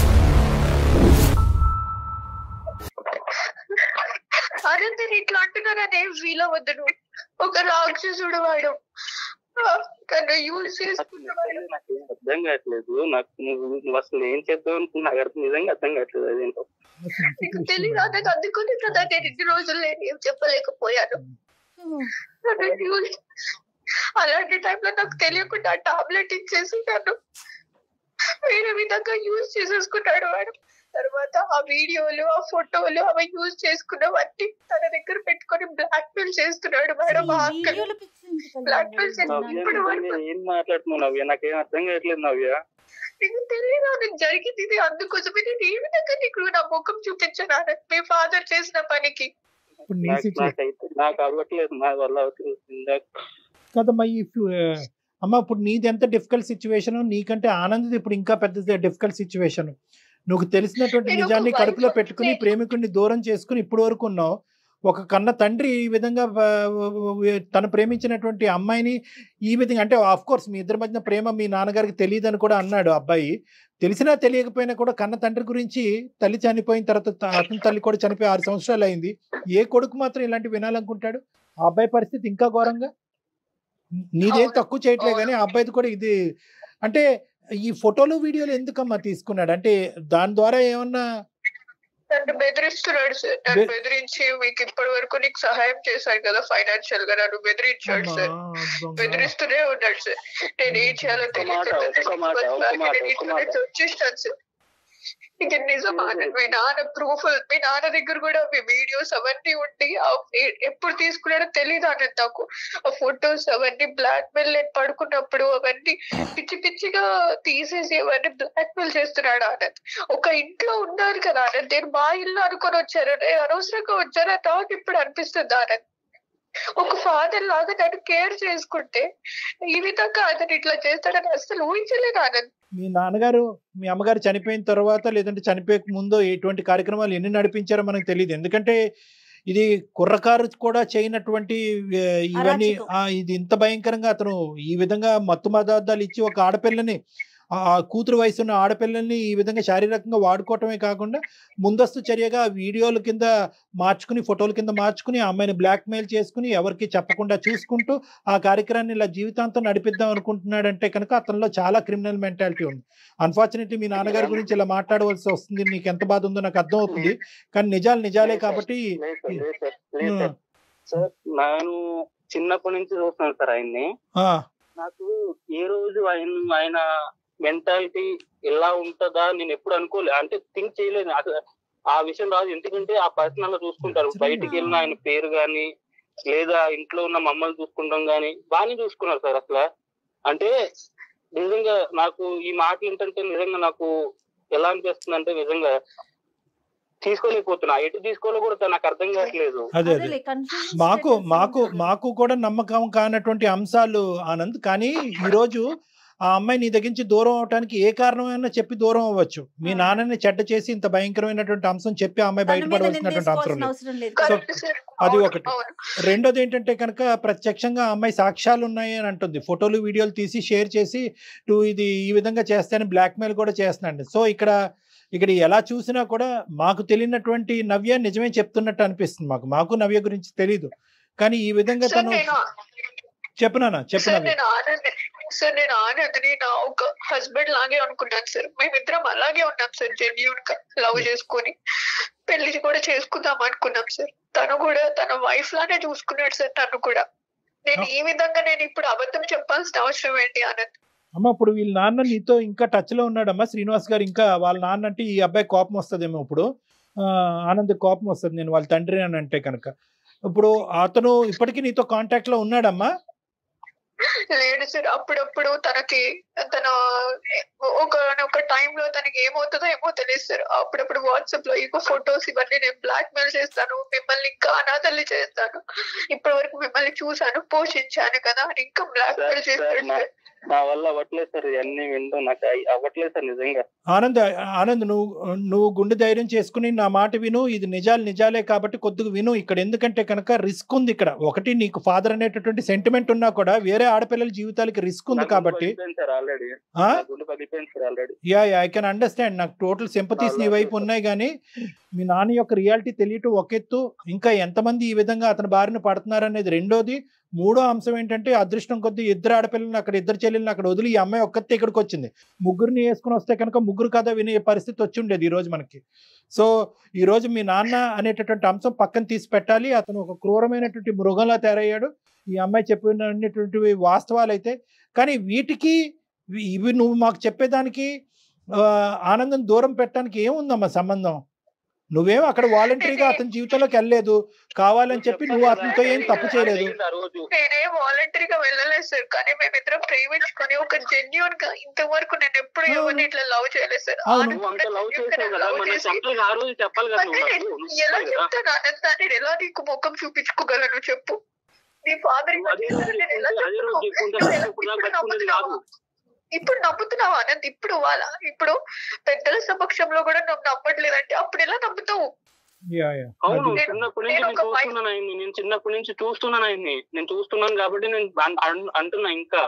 ఆనంద్ నేను ఇట్లా అంటున్నానని ఏం ఫీల్ అవ్వద్దు నువ్వు ఒక రాక్షసుడు వాడు ఆ, తను యూజ్ చేసుకున్నవాడు నాకు ఏం అర్థం కావట్లేదు నాకు నువ్వు నువ్వు అసలు ఏం చేద్దాం అనుకున్నా నాకు అర్థం నిజంగా అర్థం కావట్లేదు అదేంటో నీకు తెలియదు నాకు అందుకుని కదా నేను ఇన్ని రోజులు నేను ఏం చెప్పలేకపోయాను ఉమ్, నన్ను యూజ్ అలాంటి టైంలో నాకు తెలియకుండా టాబ్లెట్ ఇచ్చేసి నన్ను వేరే విధంగా యూజ్ చేసేసుకున్నాడు వాడు తర్వాత ఆ వీడియోలు ఆ ఫోటోలు అవి యూజ్ చేసుకున్నవన్నీ తన దగ్గర పెట్టుకొని బ్లాక్ మెయిల్ చేస్తున్నాడు మేడం ఈ ఆ అంకుల్ వీడియోలు పిచ్చి ఎందుకు Black కళ్యాణ్? Prince నవ్య ఇప్పుడు నిజంగా ఏం మాట్లాడుతున్నావు నవ్య నాకేం అర్థం కావట్లేదు నవ్య నీకు తెలియదు నాకు జరిగింది ఇది అందుకోసమే నేను ఏ విధంగా నీకు నా ముఖం చూపించాను మీ ఫాదర్ చేసిన పనికి ఇప్పుడు నీ నాకు సిచ్యువేషన్ నాకైతే నాకు అవ్వట్లేదు నా వల్ల అవ్వట్లేదు ఇందాక కదమ్మా ఈ ఫ్యూ- ఆ, అమ్మ ఇప్పుడు నీది ఎంత డిఫికల్ట్ సిచ్యువేషన్ నీకంటే ఆనంద్ ఇప్పుడు ఇంకా పెద్ద డిఫికల్ట్ సిచ్యువేషన్ నువ్వు తెలిసినటువంటి నేను ఒక నిజాన్ని wife కడుపులో పెట్టుకుని నేను- ప్రేమికుడిని దూరం చేసుకుని ఇప్పటి వరకు ఉన్నావు ఒక కన్న తండ్రి ఈ విధంగా ఆ, తను ప్రేమించినటువంటి అమ్మాయిని ఈ విధంగా అంటే ఆఫ్ కోర్స్ మీ ఇద్దరి మధ్య ప్రేమ మీ నాన్నగారికి తెలియదని కూడా అన్నాడు అబ్బాయి తెలిసినా తెలియకపోయినా కూడా కన్న తండ్రి గురించి తల్లి చనిపోయిన తర్వాత త- అతని తల్లి కూడా చనిపోయి ఆరు సంవత్సరాలు అయింది ఏ కొడుకు మాత్రం ఇలాంటి వినాలనుకుంటాడు ఆ అబ్బాయి పరిస్థితి ఇంకా ఘోరంగా నీదేం అవును. తక్కువ చేయట్లే అవును. కానీ ఆ అబ్బాయిది కూడా ఇది అంటే ఈ ఫోటోలు వీడియోలు ఎందుకమ్మా తీసుకున్నాడు అంటే దాని ద్వారా ఏమన్నా నన్ను బెదిరిస్తున్నాడు సార్ నన్ను బె- బెదిరించి మీకు ఇప్పటి వరకు నీకు సహాయం చేశాను కదా ఫైనాన్షియల్ గా నన్ను బెదిరించాడు సార్ అమ్మా, దొంగ. బెదిరిస్తూనే ఉన్నాడు సార్ నేను ఏం చేయాలో ఒక్క మాట, ఒక్క మాట, ఒక్క మాట, ఒక్క మాట. వచ్చేసాను సార్ ఇక నిజమా మీ నాన్న ప్రూఫ్ మీ నాన్న దగ్గర కూడా మీ వీడియోస్ అవన్నీ ఉండి ఆ ఏ- ఎప్పుడు తీసుకున్నాడో తెలియదు ఆనంద్ నాకు ఆ ఫొటోస్ అవన్నీ బ్లాక్ మెయిల్ నేను పడుకున్నప్పుడు అవన్నీ పిచ్చి పిచ్చిగా తీసేసి అవన్నీ బ్లాక్ మెయిల్ చేస్తున్నాడు ఆనంద్ ఒక ఇంట్లో ఉన్నారు కదా ఆనంద్ నేను మా ఇల్లు అనుకొని వచ్చారు నేను అనవసరంగా వచ్చారా నాకు ఇప్పుడు అనిపిస్తుంది ఆనంద్ ఒక ఫాదర్ లాగా నన్ను కేర్ చేసుకుంటే ఈ విధంగా అతను ఇట్లా చేస్తాడని అసలు ఊహించలేదు ఆనంద్ మీ నాన్నగారు మీ అమ్మగారు చనిపోయిన తర్వాత లేదంటే చనిపోయక ముందు ఎటువంటి కార్యక్రమాలు ఎన్ని నడిపించారో మనకు తెలియదు ఎందుకంటే ఇది కుర్రకారు కూడా చేయనటువంటి ఏ, ఇవన్నీ అరాచకం. ఆ, ఇది ఇంత భయంకరంగా అతను ఈ విధంగా మత్తు పదార్థాలు ఇచ్చి ఒక ఆడపిల్లని ఆ ఆ కూతురు వయసు ఉన్న ఆడపిల్లల్ని ఈ విధంగా శారీరకంగా వాడుకోవటమే కాకుండా ముందస్తు చర్యగా వీడియోల కింద మార్చుకుని ఫోటోల కింద మార్చుకుని ఆ అమ్మాయిని బ్లాక్మెయిల్ చేసుకుని ఎవరికి చెప్పకుండా చూసుకుంటూ ఆ కార్యక్రమాన్ని ఇలా జీవితాంతం నడిపిద్దాం అనుకుంటున్నాడంటే కనుక అతనిలో చాలా క్రిమినల్ మెంటాలిటీ ఉంది అన్ఫార్చునేట్లీ మీ నాన్నగారి గురించి ఇలా మాట్లాడవలసి వస్తుంది నీకు ఎంత బాధ ఉందో నాకు అర్థం అవుతుంది కానీ నిజాలు నిజాలే కాబట్టి లేదు సార్, లేదు సార్, లేదు సార్. సార్ నేను చిన్నప్పటి నుంచి చూస్తున్నాను సార్ ఆయన్ని ఆ, నాకు ఏ రోజు ఆయన ఆయన మెంటాలిటీ ఎలా ఉంటుందా నేను ఎప్పుడు అనుకోలే అంటే థింక్ చేయలేదు అసలు ఆ విషయం రాదు ఎందుకంటే ఆ పర్సనల్ గా చూసుకుంటారు బయటికి వెళ్ళిన ఆయన పేరు గాని లేదా ఇంట్లో ఉన్న మమ్మల్ని చూసుకుంటాం గాని బాగానే చూసుకున్నారు సార్ అసలు అంటే నిజంగా నాకు ఈ మాటలు ఏంటంటే నిజంగా నాకు ఎలా అనిపిస్తుంది అంటే నిజంగా తీసుకోలేకపోతున్నా ఎటు తీసుకోవాలో కూడా నాకు అర్థం కావట్లేదు అదే అదే అదేలే, confusion మాకు status మాకు ఉంటుంది. మాకు కూడా నమ్మకం కానటువంటి అంశాలు ఆనంద్ కానీ ఈరోజు ఆ అమ్మాయి నీ దగ్గర నుంచి దూరం అవడానికి ఏ కారణమైనా చెప్పి దూరం అవ్వచ్చు మీ ఆ. నాన్నని చెడ్డ చేసి ఇంత భయంకరమైనటువంటి అంశం చెప్పి ఆ అమ్మాయి తన మీద బయటపడవలసినటువంటి అవసరం నిందేసుకోవాల్సిన లేదు అవసరం లేదు సో, కరెక్ట్ సార్ అది అవును, ఒకటి. అవును రెండోది ఏంటంటే కనుక ప్రత్యక్షంగా ఆ అమ్మాయి సాక్ష్యాలు ఉన్నాయి అని అంటుంది ఫోటోలు వీడియోలు తీసి షేర్ చేసి టూ ఇది ఈ విధంగా చేస్తానని బ్లాక్మెయిల్ కూడా చేస్తున్నాడు సో ఇక్కడ ఇక్కడ ఎలా చూసినా కూడా మాకు తెలియనటువంటి నవ్య నిజమే చెప్తున్నట్టు అనిపిస్తుంది మాకు మాకు నవ్య గురించి తెలియదు కానీ ఈ విధంగా సార్ తను నేను చెప్పనా చెప్పు సార్ నవ్య నేను ఆనంద్ సార్ నేను ఆనంద్ని నా ఒక హస్బెండ్ లాగే అనుకున్నాను సార్ మేమిద్దరం అలాగే ఉన్నాం సార్ జెన్యున్ గా లవ్ చేసుకొని పెళ్లి కూడా చేసుకుందాం అనుకున్నాం సార్ తను కూడా తన వైఫ్ లానే చూసుకున్నాడు సార్ తను కూడా నేను ఈ విధంగా నేను ఇప్పుడు అబద్ధం చెప్పాల్సిన అవసరం ఏంటి ఆనంద్ అమ్మ ఇప్పుడు వీళ్ళ నాన్న నీతో ఇంకా టచ్ లో ఉన్నాడమ్మా శ్రీనివాస్ గారు ఇంకా వాళ్ళ నాన్న అంటే ఈ అబ్బాయి కోపం వస్తుందేమో ఇప్పుడు ఆ, ఆనంద్ కోపం వస్తుంది నేను వాళ్ళ తండ్రి అని అంటే కనుక ఇప్పుడు అతను ఇప్పటికీ నీతో కాంటాక్ట్ లో ఉన్నాడమ్మా లేడు సార్ అప్పుడప్పుడు తనకి తన ఒక ఒక టైంలో తనకి ఏమవుతుందో ఏమో తెలియదు సార్ అప్పుడప్పుడు వాట్సాప్ లో ఇంకో ఫొటోస్ ఇవన్నీ నేను బ్లాక్ మెయిల్ చేస్తాను మిమ్మల్ని ఇంకా అనాథల్ని చేస్తాను ఇప్పటి వరకు మిమ్మల్ని చూశాను పోషించాను కదా అని ఇంకా బ్లాక్ మెయిల్ సార్, చేస్తాడు నా- సార్ నా వల్ల అవ్వట్లేదు సార్ ఇవన్నీ వింటూ నాకు అయ్- అవ్వట్లేదు సార్ నిజంగా ఆనంద్ ఆనంద్ నువ్వు నువ్వు గుండె ధైర్యం చేసుకుని నా మాట విను ఇది నిజాలు నిజాలే కాబట్టి కొద్దిగా విను ఇక్కడ ఎందుకంటే కనుక రిస్క్ ఉంది ఇక్కడ ఒకటి నీకు ఫాదర్ అనేటటువంటి సెంటిమెంట్ ఉన్నా కూడా వేరే ఆడపిల్లల జీవితాలకి రిస్క్ ఉంది నా గుండె కాబట్టి పగిలిపోయింది సార్ ఆల్రెడీ ఆ? నా గుండె పగిలిపోయింది sir already yeah I can understand నాకు టోటల్ సింపతీస్ నీ చాలా వైపు super. ఉన్నాయి కానీ మీ నాన్న యొక్క రియాలిటీ తెలియటం ఒక ఎత్తు ఇంకా ఎంతమంది ఈ విధంగా అతని బారిన పడుతున్నారు అనేది రెండోది మూడో అంశం ఏంటంటే అదృష్టం కొద్దీ ఇద్దరు ఆడపిల్లల్ని అక్కడ ఇద్దరు చెల్లెల్ని అక్కడ వదిలి ఈ అమ్మాయి ఒక్కతే ఇక్కడికి వచ్చింది ముగ్గురిని వేసుకుని వస్తే కనుక ముగ్గురు కథ వినే పరిస్థితి వచ్చి ఉండేది ఈ రోజు మనకి సో ఈ రోజు మీ నాన్న అనేటటువంటి అంశం పక్కన తీసి పెట్టాలి అతను ఒక క్రూరమైనటువంటి మృగంలా తయారయ్యాడు ఈ అమ్మాయి చెప్పినటువంటి వాస్తవాలు అయితే కానీ వీటికి ఇవి- ఇవి నువ్వు మాకు చెప్పేదానికి ఆ, ఆనందం దూరం పెట్టడానికి ఏముందమ్మా సంబంధం నువ్వేం అక్కడ వాలంటరీగా అతని జీవితంలోకి వెళ్ళలేదు కావాలని చెప్పి నువ్వు అతనితో ఏం తప్పు చేయలేదు ఆ రోజు నేనే వాలంటరీగా వెళ్ళలేదు సార్ కానీ మేమిద్దరం ప్రేమించుకొని ఒక జెన్యున్ గా ఇంతవరకు నేను ఎప్పుడు అవును. ఎవరిని ఇట్లా లవ్ చేయలేదు సార్ అవును. ఆనంద్ నువ్వు అంత కూడా లవ్ genuine గా చేసావు కదా love మనం చేసి- చెప్పాలి ఆ రోజు చెప్పాలి కదా నువ్వు అంటే నాకు. నేను నువ్వు ఎలా చెప్పాలి కదా. చెప్తాను ఆనంద్ నేను ఎలా నీకు ముఖం చూపించుకోగలను చెప్పు నీ ఫాదర్ నువ్వు అదే రోజు చెప్పుకుంటే అదే రోజు చెప్పుకుంటే ఇప్పుడు నాకు పట్టుకునేది కాదు ఇప్పుడు నమ్ముతున్నావు ఆనంద్ ఇప్పుడు వాళ్ళ ఇప్పుడు పెద్దల సమక్షంలో కూడా నువ్వు నమ్మట్లేదంటే అప్పుడు ఎలా నమ్ముతావు యా, యా. అవును అది. చిన్నప్పటి నుంచి నేను నేను ఒక వై- చూస్తున్నాను ఆయన్ని నేను చిన్నప్పటి నుంచి చూస్తున్నాను ఆయన్ని నేను చూస్తున్నాను కాబట్టి నేను అన్- అన్- అంటున్నా ఇంకా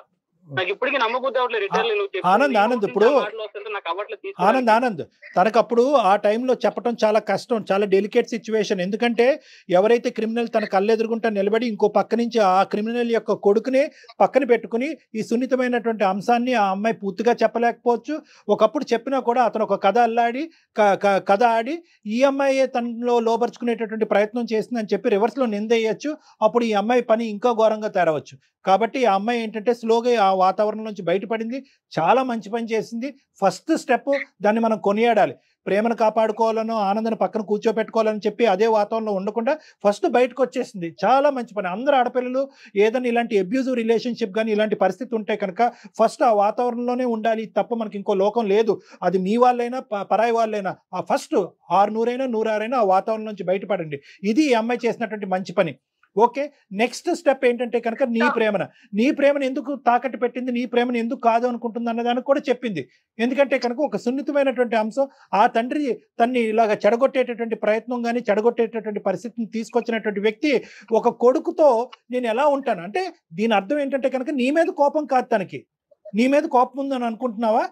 నాకు ఇప్పటికీ నమ్మబుద్ధి అవ్వట్లేదు రిటర్న్ నువ్వు చెప్పిన ఆనంద్, నీ ఆనంద్, నోటి ఇప్పుడు- నుంచి ఆ మాటలు వస్తుంటే నాకు అవ్వట్లేదు తీసుకోవడానికి. ఆనంద్ ఆనంద్ తనకు అప్పుడు ఆ టైంలో చెప్పడం చాలా కష్టం చాలా డెలికేట్ సిచ్యువేషన్ ఎందుకంటే ఎవరైతే క్రిమినల్ తన కళ్ళెదురుగుంటా నిలబడి ఇంకో పక్క నుంచి ఆ క్రిమినల్ యొక్క కొడుకునే పక్కన పెట్టుకుని ఈ సున్నితమైనటువంటి అంశాన్ని ఆ అమ్మాయి పూర్తిగా చెప్పలేకపోవచ్చు ఒకప్పుడు చెప్పినా కూడా అతను ఒక కథ అల్లాడి క- క- కథ ఆడి ఈ అమ్మాయి తనలో లోపరుచుకునేటటువంటి ప్రయత్నం చేసిందని చెప్పి రివర్స్లో నిందేయచ్చు అప్పుడు ఈ అమ్మాయి పని ఇంకా ఘోరంగా తేరవచ్చు కాబట్టి ఆ అమ్మాయి ఏంటంటే స్లోగా ఆ వాతావరణం నుంచి బయటపడింది చాలా మంచి పని చేసింది ఫస్ట్ స్టెప్ దాన్ని మనం కొనియాడాలి ప్రేమను కాపాడుకోవాలనో ఆనందాన్ని పక్కన కూర్చోపెట్టుకోవాలని చెప్పి అదే వాతావరణంలో ఉండకుండా ఫస్ట్ బయటకు వచ్చేసింది చాలా మంచి పని అందరు ఆడపిల్లలు ఏదైనా ఇలాంటి అబ్యూజివ్ రిలేషన్షిప్ కానీ ఇలాంటి పరిస్థితి ఉంటే కనుక ఫస్ట్ ఆ వాతావరణంలోనే ఉండాలి తప్ప మనకి ఇంకో లోకం లేదు అది మీ వాళ్ళైనా ప- పరాయి వాళ్ళైనా ఆ ఫస్ట్ ఆరు నూరైనా నూరారైనా ఆ వాతావరణం నుంచి బయటపడండి ఇది ఈ అమ్మాయి చేసినటువంటి మంచి పని ఓకే నెక్స్ట్ స్టెప్ ఏంటంటే కనుక నీ ప్రేమన నీ ప్రేమను ఎందుకు తాకట్టు పెట్టింది నీ ప్రేమను ఎందుకు కాదు అనుకుంటుంది అన్నదానికి కూడా చెప్పింది ఎందుకంటే కనుక ఒక సున్నితమైనటువంటి అంశం ఆ తండ్రి తన్ని ఇలాగ చెడగొట్టేటటువంటి ప్రయత్నం కానీ చెడగొట్టేటటువంటి పరిస్థితిని తీసుకొచ్చినటువంటి వ్యక్తి ఒక కొడుకుతో నేను ఎలా ఉంటాను అంటే దీని అర్థం ఏంటంటే కనుక నీ మీద కోపం కాదు తనకి నీ మీద కోపం ఉందని అనుకుంటున్నావా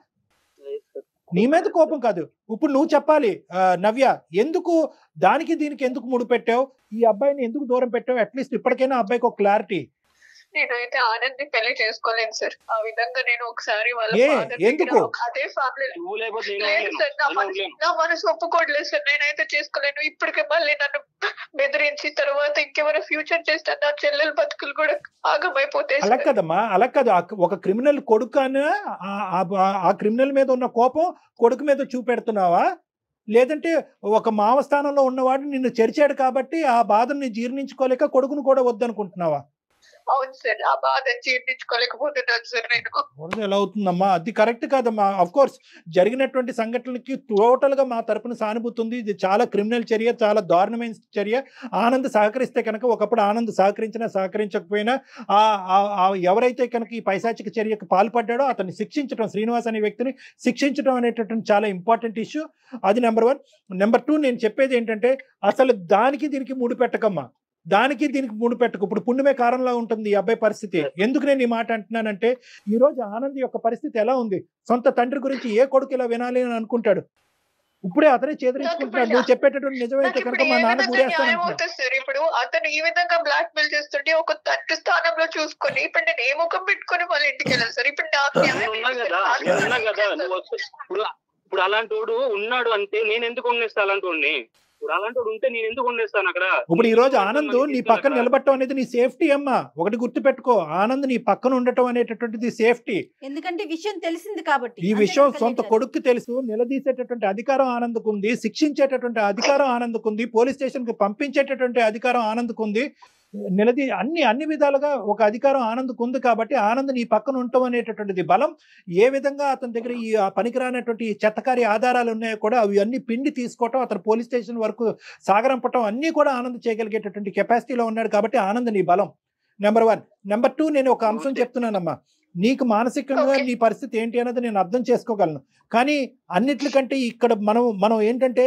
నీ మీద కోపం కాదు ఇప్పుడు నువ్వు చెప్పాలి ఆ, నవ్య ఎందుకు దానికి దీనికి ఎందుకు ముడి పెట్టావు ఈ అబ్బాయిని ఎందుకు దూరం పెట్టావు అట్లీస్ట్ ఇప్పటికైనా ఆ అబ్బాయికి ఒక క్లారిటీ నేనైతే ఆనంద్ పెళ్లి చేసుకోలేను సార్ ఆ విధంగా నేను ఒకసారి వాళ్ళ ఏ? father దగ్గర ఎందుకు? అదే ఫ్యామిలీ నువ్వు లేకపోతే నేను లేదు ఉండలేను. సార్ నా నేను మనసు ఉండలేను. నా మనసు ఒప్పుకోవట్లేదు సార్ నేనైతే చేసుకోలేను ఇప్పటికే మళ్ళీ నన్ను బెదిరించి తర్వాత ఇంకెవరైనా ఫ్యూచర్ చేస్తే నా చెల్లెల బతుకులు కూడా ఆగమైపోతాయి అలా సార్ కదమ్మా అలా కాదు ఆ- ఒక క్రిమినల్ కొడుకు అని ఆ- ఆ- ఆ క్రిమినల్ మీద ఉన్న కోపం కొడుకు మీద చూపెడుతున్నావా లేదంటే ఒక మావ స్థానంలో ఉన్నవాడు నిన్ను చెరిచాడు కాబట్టి ఆ బాధని జీర్ణించుకోలేక కొడుకును కూడా వద్దనుకుంటున్నావా అవును సార్ ఆ బాధ జీర్ణించుకోలేకపోతున్నాను సార్ నేను వరద ఎలా అవుతుందమ్మా అది కరెక్ట్ కాదమ్మా అఫ్ కోర్స్ జరిగినటువంటి సంఘటనలకి టోటల్ గా మా తరపున సానుభూతి ఉంది ఇది చాలా క్రిమినల్ చర్య చాలా దారుణమైన చర్య ఆనంద్ సహకరిస్తే కనుక ఒకప్పుడు ఆనంద్ సహకరించినా సహకరించకపోయినా ఆ ఆ- ఆ ఎవరైతే కనుక ఈ పైశాచిక చర్యకు పాల్పడ్డాడో అతన్ని శిక్షించడం శ్రీనివాస్ అనే వ్యక్తిని శిక్షించడం అనేటటువంటి చాలా ఇంపార్టెంట్ ఇష్యూ అది నెంబర్ వన్ నెంబర్ టూ నేను చెప్పేది ఏంటంటే అసలు దానికి దీనికి ముడి పెట్టకమ్మా దానికి దీనికి ముడి పెట్టకు ఇప్పుడు పుణ్యమే కారణంలా ఉంటుంది ఈ అబ్బాయి పరిస్థితి ఎందుకు నేను ఈ మాట అంటున్నానంటే ఈ రోజు ఆనంద్ యొక్క పరిస్థితి ఎలా ఉంది సొంత తండ్రి గురించి ఏ కొడుకు ఇలా వినాలి అని అనుకుంటాడు ఇప్పుడే అతనే చేదరించుకుంటున్నాడు నువ్వు చెప్పేటటువంటి నిజమైతే నాకు కనుక ఇప్పుడు మా ఏ నాన్న విధంగా గురేస్తాను న్యాయం అవుతుంది సార్ ఇప్పుడు అతను ఈ విధంగా బ్లాక్ మెయిల్ చేస్తుంటే ఒక తండ్రి స్థానంలో చూసుకొని ఇప్పుడు నేను ఏ ముఖం పెట్టుకొని వాళ్ళ ఇంటికి వెళ్ళాను సార్ ఇప్పుడు నాకు నేను న్యాయం ఉన్నా ఏంటి కదా సార్? నేను ఉన్నా కదా నువ్వు వస్తే ఇప్పుడు ఇప్పుడు అలాంటి వాడు ఉన్నాడు అంటే నేను ఎందుకు ఉండేస్తా అలాంటి వాడిని ఇప్పుడు అలాంటి వాడు ఉంటే నేను ఎందుకు ఉండేస్తాను అక్కడ ఇప్పుడు ఈ రోజు ఆనంద్ నీ పక్కన నిలబడటం అనేది నీ సేఫ్టీ అమ్మా ఒకటి గుర్తు పెట్టుకో ఆనంద్ నీ పక్కన ఉండటం అనేటటువంటిది సేఫ్టీ ఎందుకంటే విషయం తెలిసింది కాబట్టి ఈ అంతే విషయం కదా సొంత కళ్యాణ్ కొడుకు తెలుసు నిలదీసేటటువంటి అధికారం ఆనందకుంది శిక్షించేటటువంటి అధికారం ఆనందకుంది పోలీస్ స్టేషన్ కి పంపించేటటువంటి అధికారం ఆనందకుంది నిలదీ అన్ని అన్ని విధాలుగా ఒక అధికారం ఆనందకు ఉంది కాబట్టి ఆనంద్ నీ పక్కన ఉండటం అనేటటువంటిది బలం ఏ విధంగా అతని దగ్గర ఈ ఆ పనికిరానటువంటి ఈ చెత్తకారి ఆధారాలు ఉన్నాయో కూడా అవి అన్ని పిండి తీసుకోవటం అతను పోలీస్ స్టేషన్ వరకు సాగరంపటం అన్నీ కూడా ఆనంద్ చేయగలిగేటటువంటి కెపాసిటీలో ఉన్నాడు కాబట్టి ఆనంద్ నీ బలం నెంబర్ వన్ నెంబర్ టూ నేను ఒక అంశం చెప్తున్నానమ్మా నీకు మానసికంగా Okay. నీ పరిస్థితి ఏంటి అన్నది నేను అర్థం చేసుకోగలను కానీ అన్నిట్లకంటే ఇక్కడ మనం మనం ఏంటంటే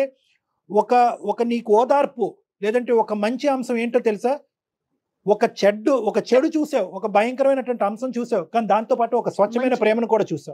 ఒక ఒక నీకు ఓదార్పు లేదంటే ఒక మంచి అంశం ఏంటో తెలుసా ఒక చెడ్డు ఒక చెడు చూసావు ఒక భయంకరమైనటువంటి అంశం చూసావు కానీ దాంతో పాటు ఒక స్వచ్ఛమైన మంచి- ప్రేమను కూడా చూసావు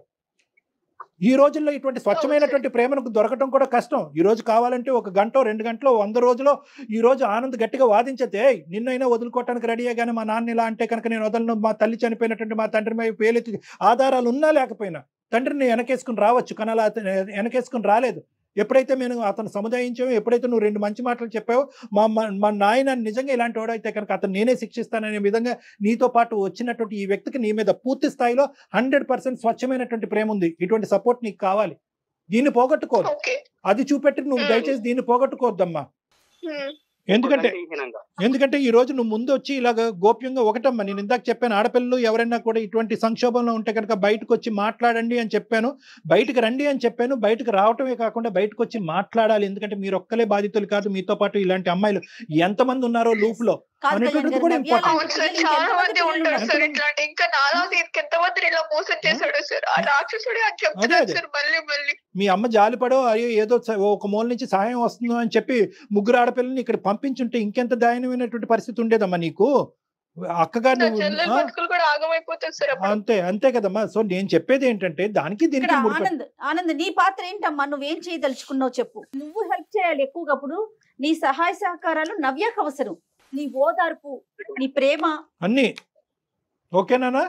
ఈ రోజుల్లో ఇటువంటి స్వచ్ఛమైనటువంటి ప్రేమను దొరకటం కూడా కష్టం ఈ రోజు కావాలంటే ఒక గంట రెండు గంటలో వంద రోజులో ఈ రోజు ఆనంద్ గట్టిగా వాదించతే "ఏయ్, నిన్నైనా వదులుకోవటానికి రెడీయే కానీ మా నాన్న ఇలా అంటే కనుక నేను వదలను మా తల్లి చనిపోయినటువంటి మా తండ్రి మీద పేలెత్తి ఆధారాలు ఉన్నా లేకపోయినా తండ్రిని వెనకేసుకుని రావచ్చు కానీ అలా అతను వెనకేసుకుని రాలేదు ఎప్పుడైతే నేను అతను సముదాయించావో ఎప్పుడైతే నువ్వు రెండు మంచి మాటలు చెప్పావో మా మా- మా నాయన నిజంగా ఇలాంటి వాడైతే కనుక అతను నేనే శిక్షిస్తాననే విధంగా నీతో పాటు వచ్చినటువంటి ఈ వ్యక్తికి నీ మీద పూర్తి స్థాయిలో హండ్రెడ్ పర్సెంట్ స్వచ్ఛమైనటువంటి ప్రేమ ఉంది ఇటువంటి సపోర్ట్ నీకు కావాలి దీన్ని పోగొట్టుకోదు ఓకే అది చూపెట్టి నువ్వు Hmm. దయచేసి దీన్ని పోగొట్టుకోవద్దమ్మా హ్మ్. ఎందుకంటే ఎందుకంటే ఈ రోజు నువ్వు ముందు వచ్చి ఇలాగ గోప్యంగా ఒకటమ్మా నేను ఇందాక చెప్పాను ఆడపిల్లలు ఎవరైనా కూడా ఇటువంటి సంక్షోభంలో ఉంటే కనుక బయటకు వచ్చి మాట్లాడండి అని చెప్పాను బయటకు రండి అని చెప్పాను బయటకు రావటమే కాకుండా బయటకు వచ్చి మాట్లాడాలి ఎందుకంటే మీరు ఒక్కలే బాధితులు కాదు మీతో పాటు ఇలాంటి అమ్మాయిలు ఎంతమంది ఉన్నారో లూప్ లో కాదు అనేటువంటిది కళ్యాణ్ కూడా గారు, important. నవ్య అవును సార్ లాంటి చాలా పిల్లలు మంది ఇంకెంతమంది ఉంటారు సార్ ఎంతమంది? ఇట్లాంటి ఇంకా నాలా ఎంతమందిని ఇలా మోసం చేశాడు సార్ ఆ రాక్షసుడే అని చెప్తున్నాడు అదే. సార్ మళ్ళీ మళ్ళీ మీ అమ్మ జాలిపడో అయ్యో ఏదో స- ఒక మూల నుంచి సహాయం వస్తుందో అని చెప్పి ముగ్గురు ఆడపిల్లల్ని ఇక్కడ పంపించుంటే ఇంకెంత దయనమైనటువంటి పరిస్థితి ఉండేదమ్మా నీకు అక్కగా నా నువ్వు చెల్లెలు ఆ, బతుకులు కూడా ఆగమైపోతుంది సార్ అప్పుడు అంతే అంతే కదమ్మా సో నేను చెప్పేది ఏంటంటే దానికి ఇక్కడ దీనికి ముడిపెట్టు. ఆనంద్ ఆనంద్ నీ పాత్ర ఏంటమ్మా నువ్వేం చేయదలుచుకున్నావు చెప్పు నువ్వు హెల్ప్ చేయాలి ఎక్కువగా అప్పుడు నీ సహాయ సహకారాలు నవ్యకు అవసరం నీ ఓదార్పు నీ ప్రేమ అన్ని ఓకేనా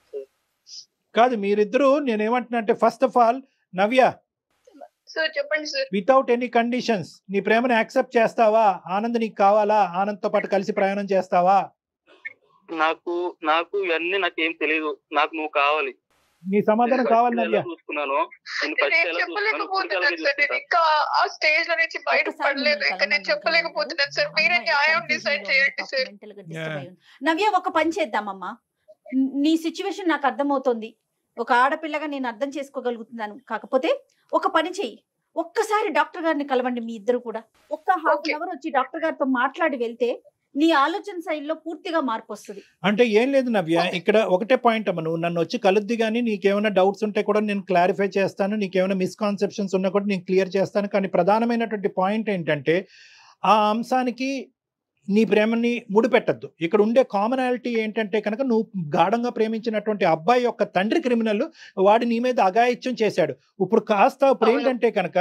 కాదు మీరిద్దరూ నేనేమంటున్నా అంటే first of all Navya sir చెప్పండి సార్ వితౌట్ ఎనీ కండిషన్స్ నీ ప్రేమను యాక్సెప్ట్ చేస్తావా ఆనంద్ నీకు కావాలా ఆనంద్తో పాటు కలిసి ప్రయాణం చేస్తావా నాకు నాకు ఇవన్నీ నాకు ఏం తెలియదు నాకు నువ్వు కావాలి నీ సమాధానం కావాలి ఫస్ట్ నవ్య ఎలా చూసుకున్నాను నేను ఫస్ట్ నేను ఎలా చూసుకున్నాను ఇప్పుడు చెప్పలేకపోతున్నాను అలాగే సార్ నేను చూసుకుంటా ఇంకా ఆ స్టేజ్ లో నుంచి బయట ఒక్కసారి పడలేదు మీరు ఇంకా నేను కలవమని చెప్పలేకపోతున్నాను సార్ మీరే అమ్మాయి న్యాయం confusion డిసైడ్ లో చేయండి ఉంది, సార్ mental గా disturb అయి ఉంది. నవ్య ఒక పని చేద్దామమ్మా నీ సిచ్యువేషన్ నాకు అర్థమవుతోంది ఒక ఆడపిల్లగా నేను అర్థం చేసుకోగలుగుతున్నాను కాకపోతే ఒక పని చెయ్యి ఒక్కసారి డాక్టర్ గారిని కలవండి మీ ఇద్దరు కూడా ఒక్క హాఫ్ Okay. అన్ అవర్ వచ్చి డాక్టర్ గారితో మాట్లాడి వెళ్తే నీ ఆలోచన శైలిలో పూర్తిగా మార్పు వస్తుంది అంటే ఏం లేదు నవ్య ఇక్కడ ఒకటే పాయింట్ అమ్మ నువ్వు నన్ను వచ్చి కలుద్ది కానీ నీకేమైనా డౌట్స్ ఉంటే కూడా నేను క్లారిఫై చేస్తాను నీకేమైనా మిస్కాన్సెప్షన్స్ ఉన్నా కూడా నేను క్లియర్ చేస్తాను కానీ ప్రధానమైనటువంటి పాయింట్ ఏంటంటే ఆ అంశానికి నీ ప్రేమని ముడిపెట్టద్దు ఇక్కడ ఉండే కామనాలిటీ ఏంటంటే కనుక నువ్వు గాఢంగా ప్రేమించినటువంటి అబ్బాయి యొక్క తండ్రి క్రిమినల్ వాడు నీ మీద అఘాయిత్యం చేశాడు ఇప్పుడు కాస్త ఇప్పుడు అవును. ఏంటంటే కనుక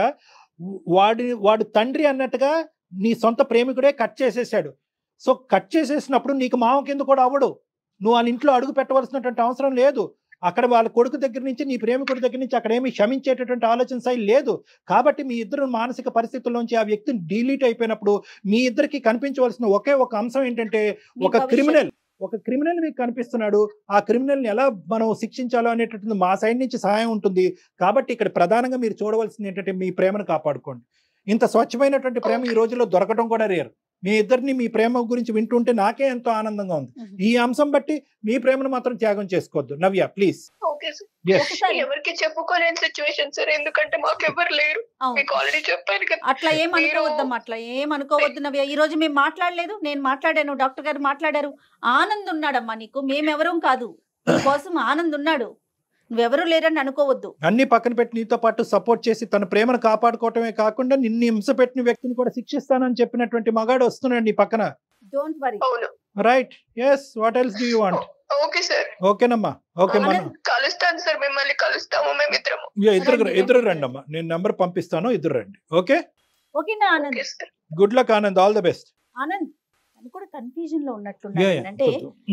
వాడి వాడు తండ్రి అన్నట్టుగా నీ సొంత ప్రేమికుడే కట్ చేసేసాడు సో కట్ చేసేసినప్పుడు నీకు మామ కింద కూడా అవ్వడు నువ్వు వాళ్ళ ఇంట్లో అడుగు పెట్టవలసినటువంటి అవసరం లేదు అక్కడ వాళ్ళ కొడుకు దగ్గర నుంచి నీ ప్రేమికుడి దగ్గర నుంచి అక్కడ ఏమి క్షమించేటటువంటి ఆలోచన శైలి లేదు కాబట్టి మీ ఇద్దరు మానసిక పరిస్థితుల్లోంచి ఆ వ్యక్తి డిలీట్ అయిపోయినప్పుడు మీ ఇద్దరికి కనిపించవలసిన ఒకే ఒక అంశం ఏంటంటే మీ ఒక భవిష్యత్తు. క్రిమినల్ ఒక క్రిమినల్ మీకు కనిపిస్తున్నాడు ఆ క్రిమినల్ ని ఎలా మనం శిక్షించాలో అనేటటువంటి మా సైడ్ నుంచి సహాయం ఉంటుంది కాబట్టి ఇక్కడ ప్రధానంగా మీరు చూడవలసింది ఏంటంటే మీ ప్రేమను కాపాడుకోండి ఇంత స్వచ్ఛమైనటువంటి ప్రేమ ఈ రోజుల్లో దొరకడం కూడా రేరు మీ ఇద్దరిని మీ ప్రేమ గురించి వింటుంటే నాకే ఎంతో ఆనందంగా ఉంది Mhm. ఈ అంశం బట్టి మీ ప్రేమను మాత్రం త్యాగం చేసుకోవద్దు నవ్య ప్లీజ్ ఓకే సార్ ఒకసారి ఎవరికి చెప్పుకోలేని సిచ్యువేషన్ సార్ ఎందుకంటే మాకు ఎవరు లేరు అవును. మీకు ఆల్రెడీ చెప్పాను కదా అట్లా ఏం మీరు- అనుకోవద్దమ్మా అట్లా ఏం అనుకోవద్దు నవ్య ఈ రోజు మేము మాట్లాడలేదు నేను మాట్లాడాను డాక్టర్ గారు మాట్లాడారు ఆనంద్ ఉన్నాడమ్మా నీకు మేమెవరం కాదు నీకోసం ఆనంద్ ఉన్నాడు నువ్వెవరూ లేరని అనుకోవద్దు అన్ని పక్కన పెట్టి నీతో పాటు సపోర్ట్ చేసి తన ప్రేమను కాపాడుకోవటమే కాకుండా నిన్ను హింస పెట్టిన వ్యక్తిని కూడా శిక్షిస్తానని చెప్పినటువంటి మగాడు వస్తున్నాడు నీ పక్కన డోంట్ వరీ అవును right yes what else do you want okay sir ఓకేనమ్మా ఓకే మనం ఆనంద్. కలుస్తాను సార్ మిమ్మల్ని కలుస్తాము మేమిద్దరము ఇక ఇద్దరు రండి, ఇద్దరు రండి. రండి అమ్మా నేను నెంబర్ పంపిస్తాను ఇద్దరు రండి ఓకే ఓకేనా Anand okay sir good luck Anand all the best Anand తను కూడా కన్ఫ్యూజన్ లో ఉన్నట్లున్నాడు అంటే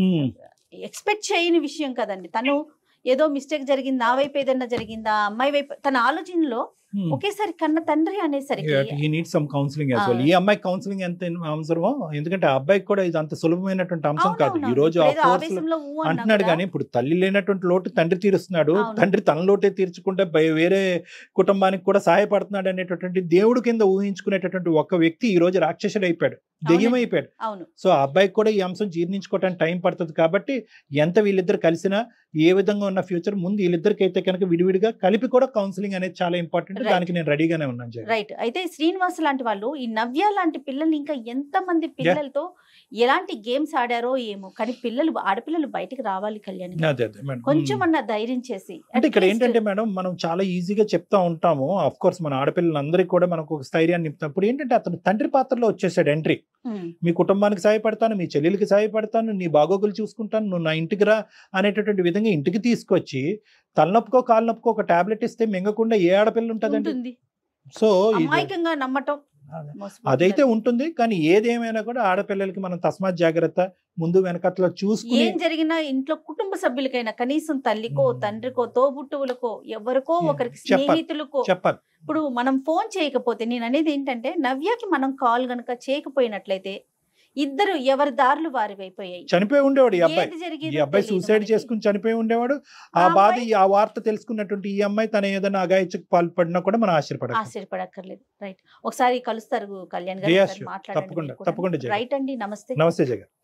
ఎక్స్పెక్ట్ చేయని విషయం కదండి తను ఏదో మిస్టేక్ జరిగింది నా వైపు ఏదైనా జరిగిందా అమ్మాయి వైపు తన ఆలోచనలో ఒకేసారి కన్న తండ్రి అనేసరికి ఈ need some counselling as well ఆ. ఈ అమ్మాయి కౌన్సిలింగ్ ఎంత అవసరమో ఎందుకంటే ఆ అబ్బాయికి కూడా ఇది అంత సులభమైనటువంటి అంశం కాదు అవునవును. ఈ రోజు ఆ ఇప్పుడు ఏదో force లో ఆవేశంలో ఊ అన్నా అంటున్నాడు కూడా, కానీ ఇప్పుడు తల్లి లేనటువంటి లోటు తండ్రి తీరుస్తున్నాడు అవును. తండ్రి తన లోటే తీర్చుకుంటే బయ- వేరే కుటుంబానికి కూడా సహాయపడుతున్నాడు అనేటటువంటి దేవుడు కింద ఊహించుకునేటటువంటి ఒక వ్యక్తి ఈ రోజు రాక్షసుడు అయిపోయాడు దెయ్యం అయిపోయాడు అవును సో ఆ అబ్బాయికి కూడా ఈ అంశం జీర్ణించుకోవడానికి టైం పడుతుంది కాబట్టి ఎంత వీళ్ళిద్దరు కలిసినా ఏ విధంగా ఉన్న ఫ్యూచర్ ముందు వీళ్ళిద్దరికి అయితే కనుక విడివిడిగా కలిపి కూడా కౌన్సిలింగ్ అనేది చాలా ఇంపార్టెంట్ Right. దానికి నేను రెడీగానే ఉన్నాను జయ. రైట్ అయితే శ్రీనివాస్ లాంటి వాళ్ళు ఈ నవ్య లాంటి పిల్లల్ని ఇంకా ఎంత మంది పిల్లలతో ఎలాంటి గేమ్స్ ఆడారో ఏమో కానీ పిల్లలు ఆడపిల్లలు బయటికి రావాలి కళ్యాణ్ గారు. అదే అదే మేడం కొంచెం మ్మ్. అన్న ధైర్యం చేసి అంటే ఇక్కడ at least- ఏంటంటే మేడం మనం చాలా ఈజీగా చెప్తా ఉంటాము అఫ్ కోర్స్ మన ఆడపిల్లలందరికీ కూడా మనకు ఒక స్థైర్యాన్ని నింపుతాం ఇప్పుడు ఏంటంటే అతను తండ్రి పాత్రలో వచ్చేసాడు ఎంట్రీ మ్మ్. మీ కుటుంబానికి సహాయపడతాను మీ చెల్లెలకి సహాయపడతాను నీ బాగోగులు చూసుకుంటాను నువ్వు నా ఇంటికి రా అనేటటువంటి విధంగా ఇంటికి తీసుకొచ్చి తలనొప్పుకో కాలు నొప్పుకో ఒక టాబ్లెట్ ఇస్తే మింగకుండా ఏ ఆడపిల్ల ఉంటుందండి ఉంటుంది సో ఇది- అమాయకంగా నమ్మటం అదే. మోసపోతుంది. అదైతే ఉంటుంది కానీ ఏదేమైనా కూడా ఆడపిల్లలకి మనం తస్మాత్ జాగ్రత్త ముందు వెనకట్లో చూసుకుని ఏం జరిగినా ఇంట్లో కుటుంబ సభ్యులకైనా కనీసం తల్లికో మ్మ్. తండ్రికో తోబుట్టువులకో ఎవరికో Yeah. ఒకరికి చెప్పాలి. స్నేహితులకో చెప్పాలి ఇప్పుడు మనం ఫోన్ చేయకపోతే నేను అనేది ఏంటంటే నవ్యకి మనం కాల్ గనక చేయకపోయినట్లయితే ఇద్దరు ఎవరి దారులు వారి అయిపోయాయి చనిపోయి ఉండేవాడు ఈ అబ్బాయి ఏది జరిగేదో ఈ అబ్బాయి తెలీదు సూసైడ్ మనకి. చేసుకుని చనిపోయి ఉండేవాడు ఆ ఆ బాధ అమ్మాయి- ఈ- ఆ వార్త తెలుసుకున్నటువంటి ఈ అమ్మాయి తన ఏదైనా అగాయచకు పాల్పడినా కూడా మనం ఆశ్చర్యపడాలి ఆశ్చర్యపడక్కర్లేదు రైట్ ఒకసారి కలుస్తారు కళ్యాణ్ గారు Yeah, ఒకసారి sure. మాట్లాడండి తప్పకుండా, మీరు కూడా. తప్పకుండా జయ. రైట్ అండి నమస్తే నమస్తే జగన్